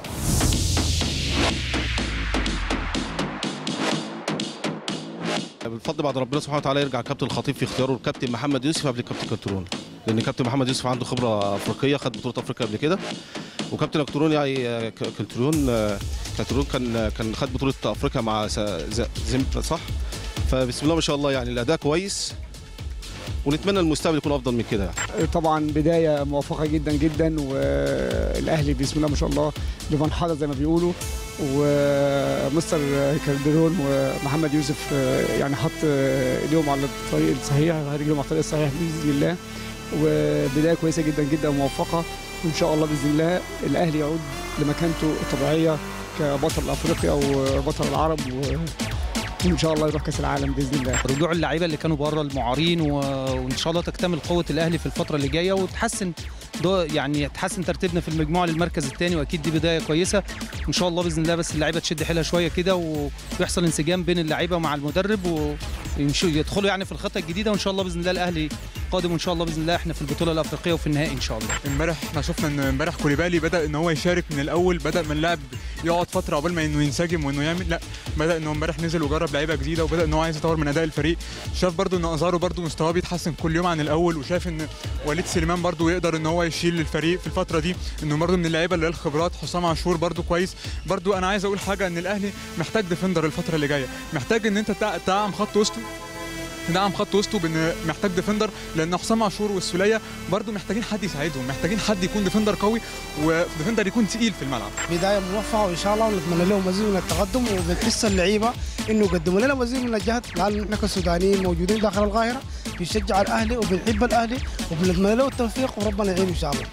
بالفضل بعد ربنا سبحانه وتعالى يرجع كابتن الخطيب في اختياره الكابتن محمد يوسف قبل كابتن كنترون لان كابتن محمد يوسف عنده خبره افريقيه خد بطوله افريقيا قبل كده وكابتن الكترون يعني آه، ك- كالترون آه، كالترون كان كان خد بطوله افريقيا مع س- ز- زمبا صح فبسم الله ما شاء الله يعني الاداء كويس ونتمنى المستقبل يكون افضل من كده يعني. طبعا بدايه موفقه جدا جدا والاهلي بسم الله ما شاء الله بمنحدر زي ما بيقولوا ومستر كالدرون ومحمد يوسف يعني حط اليوم على الطريق الصحيح رجلهم على الطريق الصحيح باذن الله وبدايه كويسه جدا جدا وموفقه وان شاء الله باذن الله الاهلي يعود لمكانته الطبيعيه كبطل افريقيا وبطل العرب و- وان شاء الله يروح كاس العالم باذن الله رجوع اللعيبه اللي كانوا بره المعارين و- وان شاء الله تكتمل قوه الاهلي في الفتره اللي جايه وتحسن دو يعني تحسن ترتيبنا في المجموعه للمركز الثاني واكيد دي بدايه كويسه ان شاء الله باذن الله بس اللعيبه تشد حيلها شويه كده و- ويحصل انسجام بين اللعيبه مع المدرب ويدخلوا يعني في الخطه الجديده وان شاء الله باذن الله الاهلي قادم وان شاء الله باذن الله احنا في البطوله الافريقيه وفي النهائي ان شاء الله امبارح احنا شفنا ان امبارح كوليبالي بدا ان هو يشارك من الاول بدا من اللاعب يقعد فتره قبل ما انه ينسجم وانه يعمل لا بدا انه امبارح نزل وجرب لعيبه جديده وبدا ان هو عايز يطور من اداء الفريق شاف برضو ان ازارو برضو مستواه بيتحسن كل يوم عن الاول وشاف ان وليد سليمان برضو يقدر ان هو يشيل الفريق في الفتره دي انه برضو من اللعيبه اللي لها الخبرات حسام عاشور برضو كويس برضو انا عايز اقول حاجه ان الاهلي محتاج ديفندر الفتره اللي جايه محتاج ان انت تع- تدعم خط وسطه تدعم خط وسطه بان محتاج ديفندر لان حسام عاشور والسوليه برضو محتاجين حد يساعدهم محتاجين حد يكون ديفندر قوي وديفندر يكون تقيل في الملعب بدايه موفقه وان شاء الله ونتمنى لهم مزيد من التقدم وبنحس اللعيبه انه قدموا لنا مزيد من الجهد لان احنا كسودانيين موجودين داخل القاهره بنشجع الاهلي وبنحب الاهلي وبنتمنى له التوفيق وربنا يعين ان شاء الله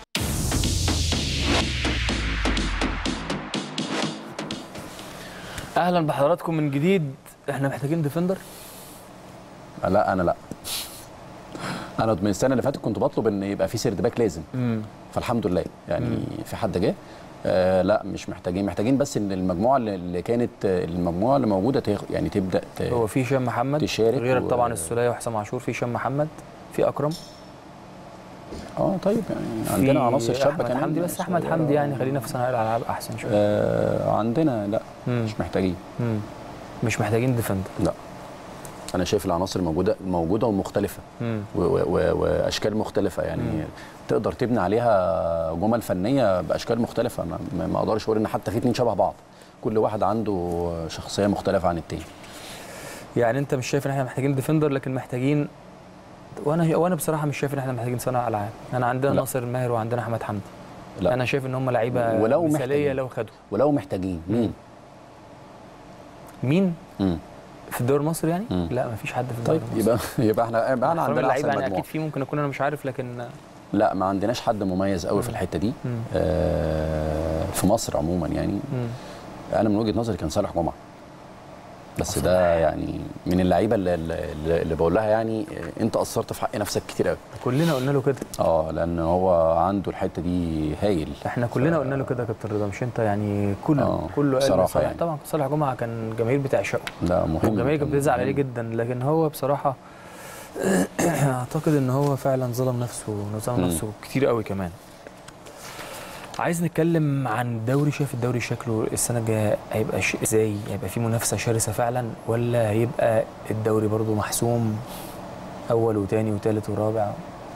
اهلا بحضراتكم من جديد احنا محتاجين ديفندر لا انا لا انا من السنه اللي فاتت كنت بطلب ان يبقى في سيرد باك لازم امم فالحمد لله يعني في حد جه آه لا مش محتاجين محتاجين بس ان المجموعه اللي- اللي كانت المجموعه اللي موجوده تاخ- يعني تبدا ت- هو في هشام محمد تشارك غير و- طبعا السوليه وحسام عاشور في هشام محمد في اكرم اه طيب يعني عندنا في عناصر شابه احمد كمان حمدي بس احمد صغيرة. حمدي يعني خلينا في صناعه الالعاب احسن شويه آه عندنا لا مم. مش محتاجين مم. مش محتاجين ديفندر لا انا شايف العناصر موجوده موجوده ومختلفه مم. و- و- و- واشكال مختلفه يعني تقدر تبني عليها جمل فنيه باشكال مختلفه ما, ما- ما اقدرش اقول ان حتى في اتنين شبه بعض كل واحد عنده شخصيه مختلفه عن التاني يعني انت مش شايف ان احنا محتاجين ديفندر لكن محتاجين وانا وانا بصراحه مش شايف ان احنا محتاجين صانع العاب انا عندنا لا. ناصر ماهر وعندنا احمد حمدي لا. انا شايف ان هم لعيبه ولو مثاليه محتاجين. لو خدوا ولو محتاجين مين مين مم. في الدوري المصري يعني مم. لا مفيش حد في الدوري طيب المصري يبقى يبقى احنا يبقى احنا احترام عندنا اللعيبه احسن يعني مجموعه اكيد في ممكن اكون انا مش عارف لكن لا ما عندناش حد مميز قوي في الحته دي مم. آه في مصر عموما يعني مم. انا من وجهه نظري كان صالح جمعه بس ده يعني من اللعيبه اللي, اللي, اللي بقول لها يعني آه، انت قصرت في حق نفسك كتير قوي كلنا قلنا له كده اه لان هو عنده الحته دي هايل احنا كلنا قلنا له كده يا كابتن رضا مش انت يعني كله آه، كله قال بصراحة صالح يعني. طبعا صالح جمعه كان الجماهير بتعشقه ده مهم والجماهير كانت بتزعل عليه جدا لكن هو بصراحه اعتقد ان هو فعلا ظلم نفسه ظلم مم. نفسه كتير قوي كمان عايز نتكلم عن الدوري شايف الدوري شكله السنه الجايه هيبقى ش- ازاي هيبقى فيه منافسه شرسه فعلا ولا هيبقى الدوري برضو محسوم اول وتاني وتالت ورابع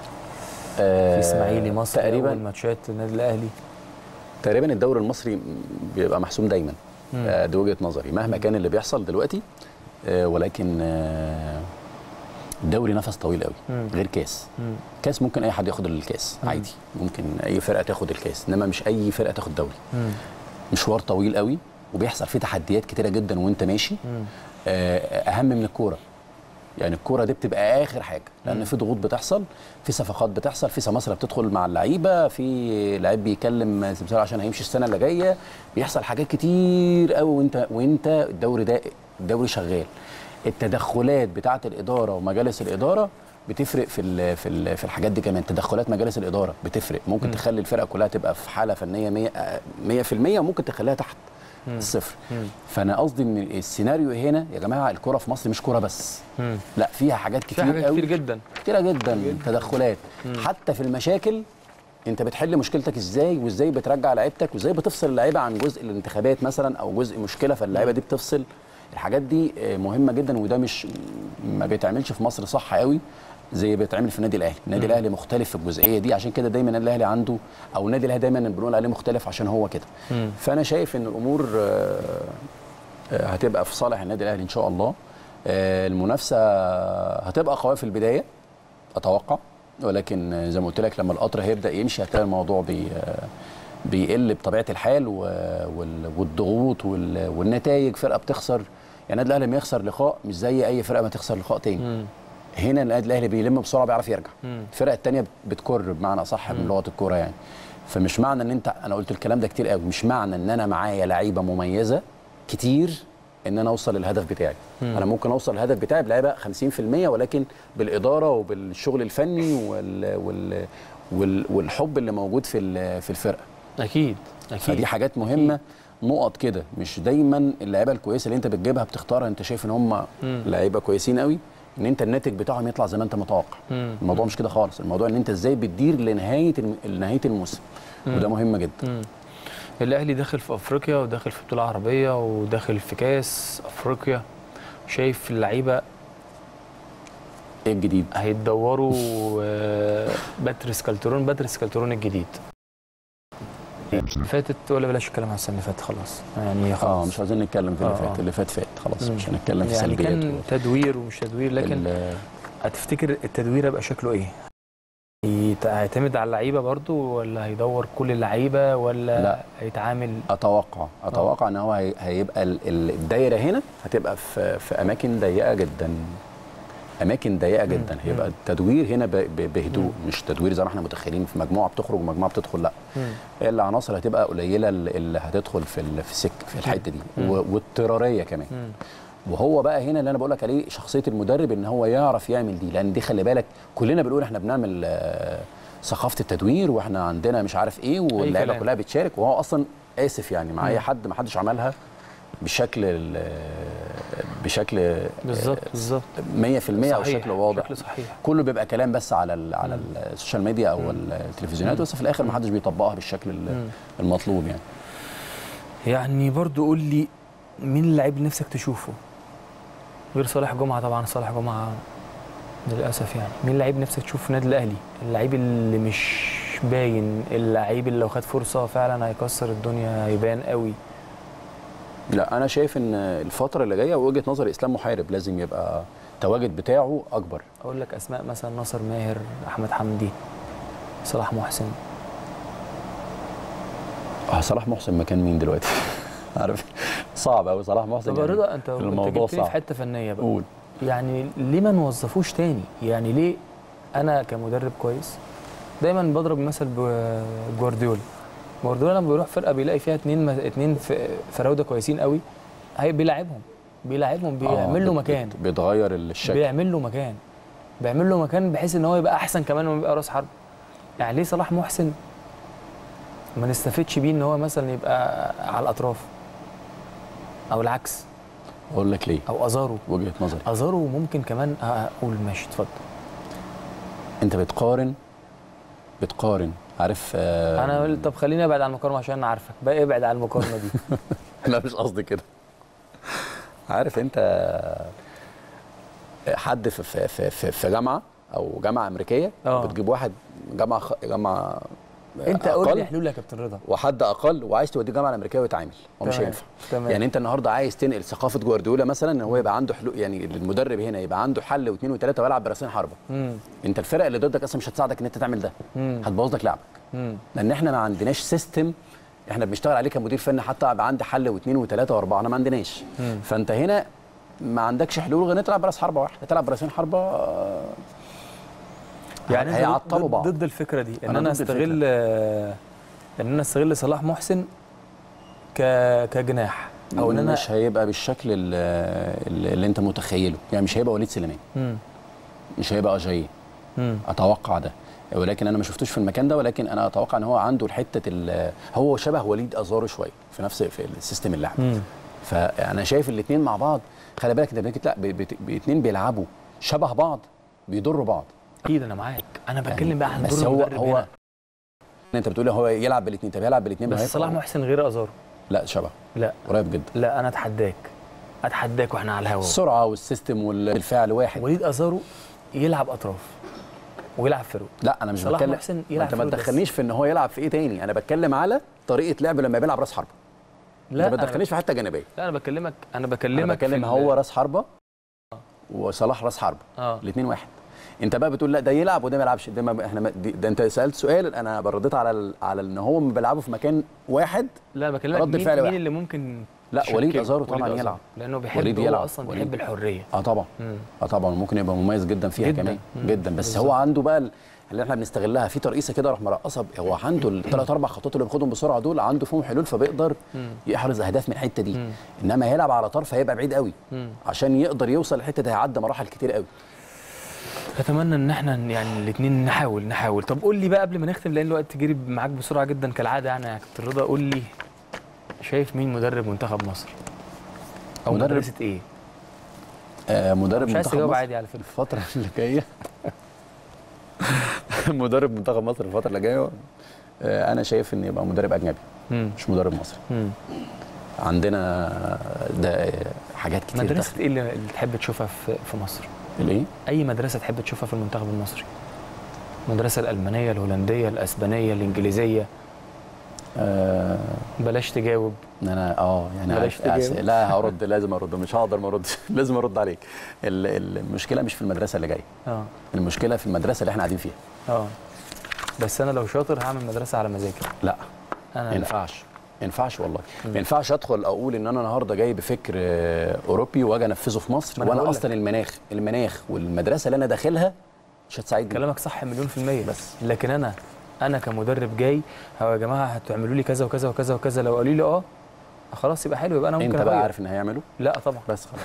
آه في اسماعيلي مصر تقريبا اول ماتشات النادي الاهلي تقريبا الدوري المصري بيبقى محسوم دايما مم. آه دي وجهه نظري مهما كان اللي بيحصل دلوقتي آه ولكن آه الدوري نفس طويل قوي مم. غير كاس مم. كاس ممكن اي حد ياخد الكاس مم. عادي ممكن اي فرقه تاخد الكاس انما مش اي فرقه تاخد دوري مم. مشوار طويل قوي وبيحصل فيه تحديات كتيره جدا وانت ماشي مم. آه، اهم من الكوره يعني الكوره دي بتبقى اخر حاجه لان في ضغوط بتحصل في صفقات بتحصل في سماسره بتدخل مع اللعيبه في لعيب بيكلم سمسار عشان هيمشي السنه اللي جايه بيحصل حاجات كتير قوي وانت وانت الدوري ده الدوري شغال التدخلات بتاعه الاداره ومجالس الاداره بتفرق في ال في ال في الحاجات دي كمان تدخلات مجالس الاداره بتفرق ممكن مم. تخلي الفرقه كلها تبقى في حاله فنيه 100 100% وممكن تخليها تحت مم. الصفر مم. فانا قصدي ان السيناريو هنا يا جماعه الكره في مصر مش كره بس مم. لا فيها حاجات في كتير حاجات قوي كتير جدا كتيره جدا تدخلات مم. حتى في المشاكل انت بتحل مشكلتك ازاي وازاي بترجع لعيبتك وازاي بتفصل اللعيبه عن جزء الانتخابات مثلا او جزء مشكله فاللعيبه دي بتفصل الحاجات دي آه، مهمه جدا وده مش ما بيتعملش في مصر صح قوي زي بيتعمل في النادي الاهلي النادي مم. الاهلي مختلف في الجزئيه دي عشان كده دايما النادي الاهلي عنده او النادي الاهلي دايما بنقول عليه مختلف عشان هو كده مم. فانا شايف ان الامور آه، آه، هتبقى في صالح النادي الاهلي ان شاء الله آه، المنافسه هتبقى قويه في البدايه اتوقع ولكن آه، زي ما قلت لك لما القطر هيبدا يمشي هتلاقي الموضوع بي آه، بيقل بطبيعه الحال و- وال- والضغوط وال- والنتائج فرقه بتخسر يعني النادي الاهلي لما يخسر لقاء مش زي اي فرقه ما تخسر لقاء تاني مم. هنا النادي الاهلي بيلم بسرعه بيعرف يرجع مم. الفرق التانية بتكر بمعنى صح من مم. لغه الكوره يعني فمش معنى ان انت انا قلت الكلام ده كتير قوي مش معنى ان انا معايا لعيبه مميزه كتير ان انا اوصل للهدف بتاعي مم. انا ممكن اوصل للهدف بتاعي بلعيبه 50% ولكن بالاداره وبالشغل الفني وال وال وال والحب اللي موجود في ال- في الفرقه اكيد اكيد فدي حاجات مهمه نقط كده مش دايما اللعيبه الكويسه اللي انت بتجيبها بتختارها انت شايف ان هم مم. لعيبه كويسين قوي ان انت الناتج بتاعهم يطلع زي ما انت متوقع مم. الموضوع مش كده خالص الموضوع ان انت ازاي بتدير لنهايه الم- لنهايه الموسم مم. وده مهم جدا مم. الاهلي داخل في افريقيا وداخل في بطوله عربيه وداخل في كاس افريقيا شايف اللعيبه ايه الجديد هيتدوروا آه، باتريس كالترون باتريس كالترون الجديد فاتت ولا بلاش الكلام على السنه اللي فاتت خلاص يعني اه خلاص مش عايزين نتكلم في اللي آه، فات آه. اللي فات فات خلاص مم. مش هنتكلم في يعني سلبيات كان تدوير ومش تدوير لكن ال- هتفتكر التدوير هيبقى شكله ايه؟ يت- هيعتمد على اللعيبه برضو ولا هيدور كل اللعيبه ولا لا. هيتعامل اتوقع اتوقع ان هو هي- هيبقى ال- ال- الدايره هنا هتبقى في في اماكن ضيقه جدا اماكن ضيقه جدا هيبقى التدوير هنا ب- ب- بهدوء مش تدوير زي ما احنا متخيلين في مجموعه بتخرج ومجموعه بتدخل لا مم. هي العناصر هتبقى قليله ال- اللي هتدخل في ال- في السك في الحته دي مم. و- واضطراريه كمان مم. وهو بقى هنا اللي انا بقول لك عليه شخصيه المدرب ان هو يعرف يعمل دي لان دي خلي بالك كلنا بنقول احنا بنعمل آه، ثقافه التدوير واحنا عندنا مش عارف ايه واللعيبه كلام. كلها بتشارك وهو اصلا اسف يعني مع مم. اي حد ما حدش عملها بشكل ال- بشكل بالظبط بالظبط 100% او صحيح، بشكل واضح بشكل صحيح كله بيبقى كلام بس على ال على السوشيال ميديا او التلفزيونات مم. بس في الاخر ما حدش بيطبقها بالشكل ال- مم. المطلوب يعني يعني برضو قول لي مين اللعيب اللي نفسك تشوفه غير صالح جمعه طبعا صالح جمعه للاسف يعني مين اللعيب نفسك تشوفه في النادي الاهلي اللعيب اللي مش باين اللعيب اللي لو خد فرصه فعلا هيكسر الدنيا هيبان قوي لا انا شايف ان الفتره اللي جايه وجهه نظري اسلام محارب لازم يبقى التواجد بتاعه اكبر اقول لك اسماء مثلا ناصر ماهر احمد حمدي صلاح محسن اه صلاح محسن مكان مين دلوقتي عارف صعب قوي صلاح محسن طب يا رضا انت انت الموضوع جبتني صعب في حته فنيه بقى قول يعني ليه ما نوظفوش تاني يعني ليه انا كمدرب كويس دايما بضرب مثل بجوارديولا جوارديولا لما بيروح فرقه بيلاقي فيها اتنين اتنين ف- فراوده كويسين قوي هي بيلاعبهم بيلاعبهم بيعمل له بت- مكان بت- بتغير الشكل بيعمل له مكان بيعمل له مكان بحيث ان هو يبقى احسن كمان لما يبقى راس حرب يعني ليه صلاح محسن ما نستفدش بيه ان هو مثلا يبقى على الاطراف او العكس اقول لك ليه او ازارو وجهه نظري ازارو ممكن كمان اقول ماشي اتفضل انت بتقارن بتقارن عارف آه انا طب خليني ابعد عن المقارنه عشان انا عارفك بقى ابعد عن المقارنه دي لا مش قصدي كده عارف انت حد في في في, في, في جامعه او جامعه امريكيه اه. بتجيب واحد جامعه خ... جامعه انت قول لي أقل، حلول يا كابتن رضا وحد اقل وعايز توديه الجامعه الامريكيه ويتعامل هو مش تمام، هينفع تمام. يعني انت النهارده عايز تنقل ثقافه جوارديولا مثلا ان هو يبقى عنده حلول يعني المدرب هنا يبقى عنده حل واثنين وثلاثه ويلعب براسين حربه امم انت الفرق اللي ضدك اصلا مش هتساعدك ان انت تعمل ده امم هتبوظ لك لعبك امم لان احنا ما عندناش سيستم احنا بنشتغل عليه كمدير فني حتى يبقى عندي حل واثنين وثلاثه واربعه انا ما عندناش مم. فانت هنا ما عندكش حلول غير إن تلعب براس حربه واحده تلعب براسين حربه آه، يعني انت هيعطلوا ضد- بعض ضد الفكره دي ان أنا انا ضد استغل آه، ان انا استغل صلاح محسن ك كجناح او ان انا مش هيبقى بالشكل ال- اللي انت متخيله يعني مش هيبقى وليد سليمان مم. مش هيبقى اجاي مم. اتوقع ده ولكن انا ما شفتوش في المكان ده ولكن انا اتوقع ان هو عنده الحته ال- هو شبه وليد ازارو شويه في نفس في السيستم اللعب مم. فانا شايف الاثنين مع بعض خلي بالك انت بتك- لا الاثنين بيلعبوا شبه بعض بيضروا بعض اكيد انا معاك انا بتكلم بقى عن بس دور هو المدرب هو هنا. انت بتقول هو يلعب بالاثنين طب يلعب بالاثنين بس صلاح محسن غير ازارو لا شبه لا قريب جدا لا انا اتحداك اتحداك واحنا على الهوا السرعه والسيستم والفعل واحد وليد ازارو يلعب اطراف ويلعب فيرود لا انا مش صلاح بتكلم محسن ما يلعب انت ما فيرود بس. تدخلنيش في ان هو يلعب في ايه تاني انا بتكلم على طريقه لعب لما بيلعب راس حربه لا انت ما أنا- تدخلنيش في حته جانبيه لا انا بكلمك انا بكلمك انا بتكلم في هو ال- راس حربه وصلاح راس حربه اه الاثنين واحد انت بقى بتقول لا ده يلعب وده ما يلعبش ده ما احنا ما دي- ده انت سالت سؤال انا رديت على ال- على ان هو ما بيلعبه في مكان واحد لا بكلمك رد مين, الفعل مين واحد. اللي ممكن لا تشكله؟ وليد ازارو وليد طبعا أزارو. يلعب لانه بيحب وليد هو يلعب. اصلا وليد. بيحب الحريه اه طبعا مم. اه طبعا ممكن يبقى مميز جدا فيها جداً. كمان مم. جدا بس بالظبط. هو عنده بقى ال- اللي احنا بنستغلها في ترقيصه كده راح مرقصها هو عنده الثلاث اربع خطوات اللي بياخدهم بسرعه دول عنده فيهم حلول فبيقدر مم. يحرز اهداف من الحته دي مم. انما هيلعب على طرف هيبقى بعيد قوي مم. عشان يقدر يوصل للحته دي هيعدي مراحل كتير قوي اتمنى ان احنا يعني الاثنين نحاول نحاول طب قول لي بقى قبل ما نختم لان الوقت جري معاك بسرعه جدا كالعاده يعني يا كابتن رضا قول لي شايف مين مدرب منتخب مصر او مدرب- مدرسه ايه آه مدرب مش عايز منتخب تجاوب مصر عادي على فكره الفتره اللي جايه مدرب منتخب مصر الفتره اللي جايه آه انا شايف ان يبقى مدرب اجنبي مم. مش مدرب مصري مم. عندنا ده حاجات كتير مدرسه ايه اللي اللي تحب تشوفها في في مصر الايه اي مدرسه تحب تشوفها في المنتخب المصري المدرسه الالمانيه الهولنديه الاسبانيه الانجليزيه آه بلاش تجاوب ان انا اه يعني بلاش عارف- تجاوب. لا هرد لازم ارد مش هقدر ما اردش لازم ارد عليك ال- ال- المشكله مش في المدرسه اللي جايه اه المشكله في المدرسه اللي احنا قاعدين فيها اه بس انا لو شاطر هعمل مدرسه على مزاجي لا انا ما لا. ينفعش ما ينفعش والله ما ينفعش ادخل اقول ان انا النهارده جاي بفكر آه، اوروبي واجي انفذه في مصر ما أنا وانا بقول لك. اصلا المناخ المناخ والمدرسه اللي انا داخلها مش هتساعدني كلامك صح مليون في المية بس لكن أنا أنا كمدرب جاي هو يا جماعة هتعملوا لي كذا وكذا وكذا وكذا لو قالوا لي أه خلاص يبقى حلو يبقى أنا ممكن انت بقى أغير. عارف ان هيعملوا لا طبعا بس خلاص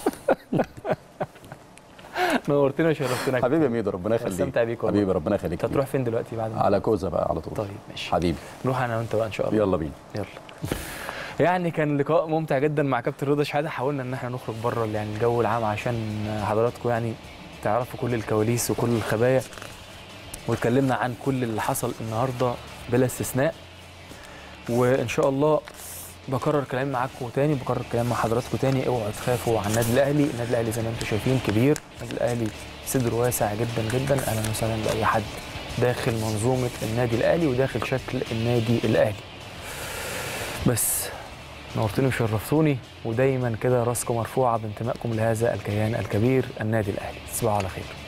نورتنا وشرفتنا حبيبي يا ميدو ربنا يخليك استمتع بيك والله. حبيبي ربنا يخليك أنت هتروح فين دلوقتي بعد ما على كوزه بقى على طول طيب ماشي حبيبي نروح أنا وأنت بقى إن شاء الله يلا بينا يلا يعني كان لقاء ممتع جدا مع كابتن رضا شحاته حاولنا ان احنا نخرج بره يعني الجو العام عشان حضراتكم يعني تعرفوا كل الكواليس وكل الخبايا واتكلمنا عن كل اللي حصل النهارده بلا استثناء وان شاء الله بكرر كلامي معاكم تاني بكرر كلام مع حضراتكم تاني اوعوا تخافوا على النادي الاهلي النادي الاهلي زي ما انتم شايفين كبير النادي الاهلي صدره واسع جدا جدا اهلا وسهلا باي حد داخل منظومه النادي الاهلي وداخل شكل النادي الاهلي بس نورتوني وشرفتوني ودايما كده راسكم مرفوعه بانتمائكم لهذا الكيان الكبير النادي الاهلي تصبحوا على خير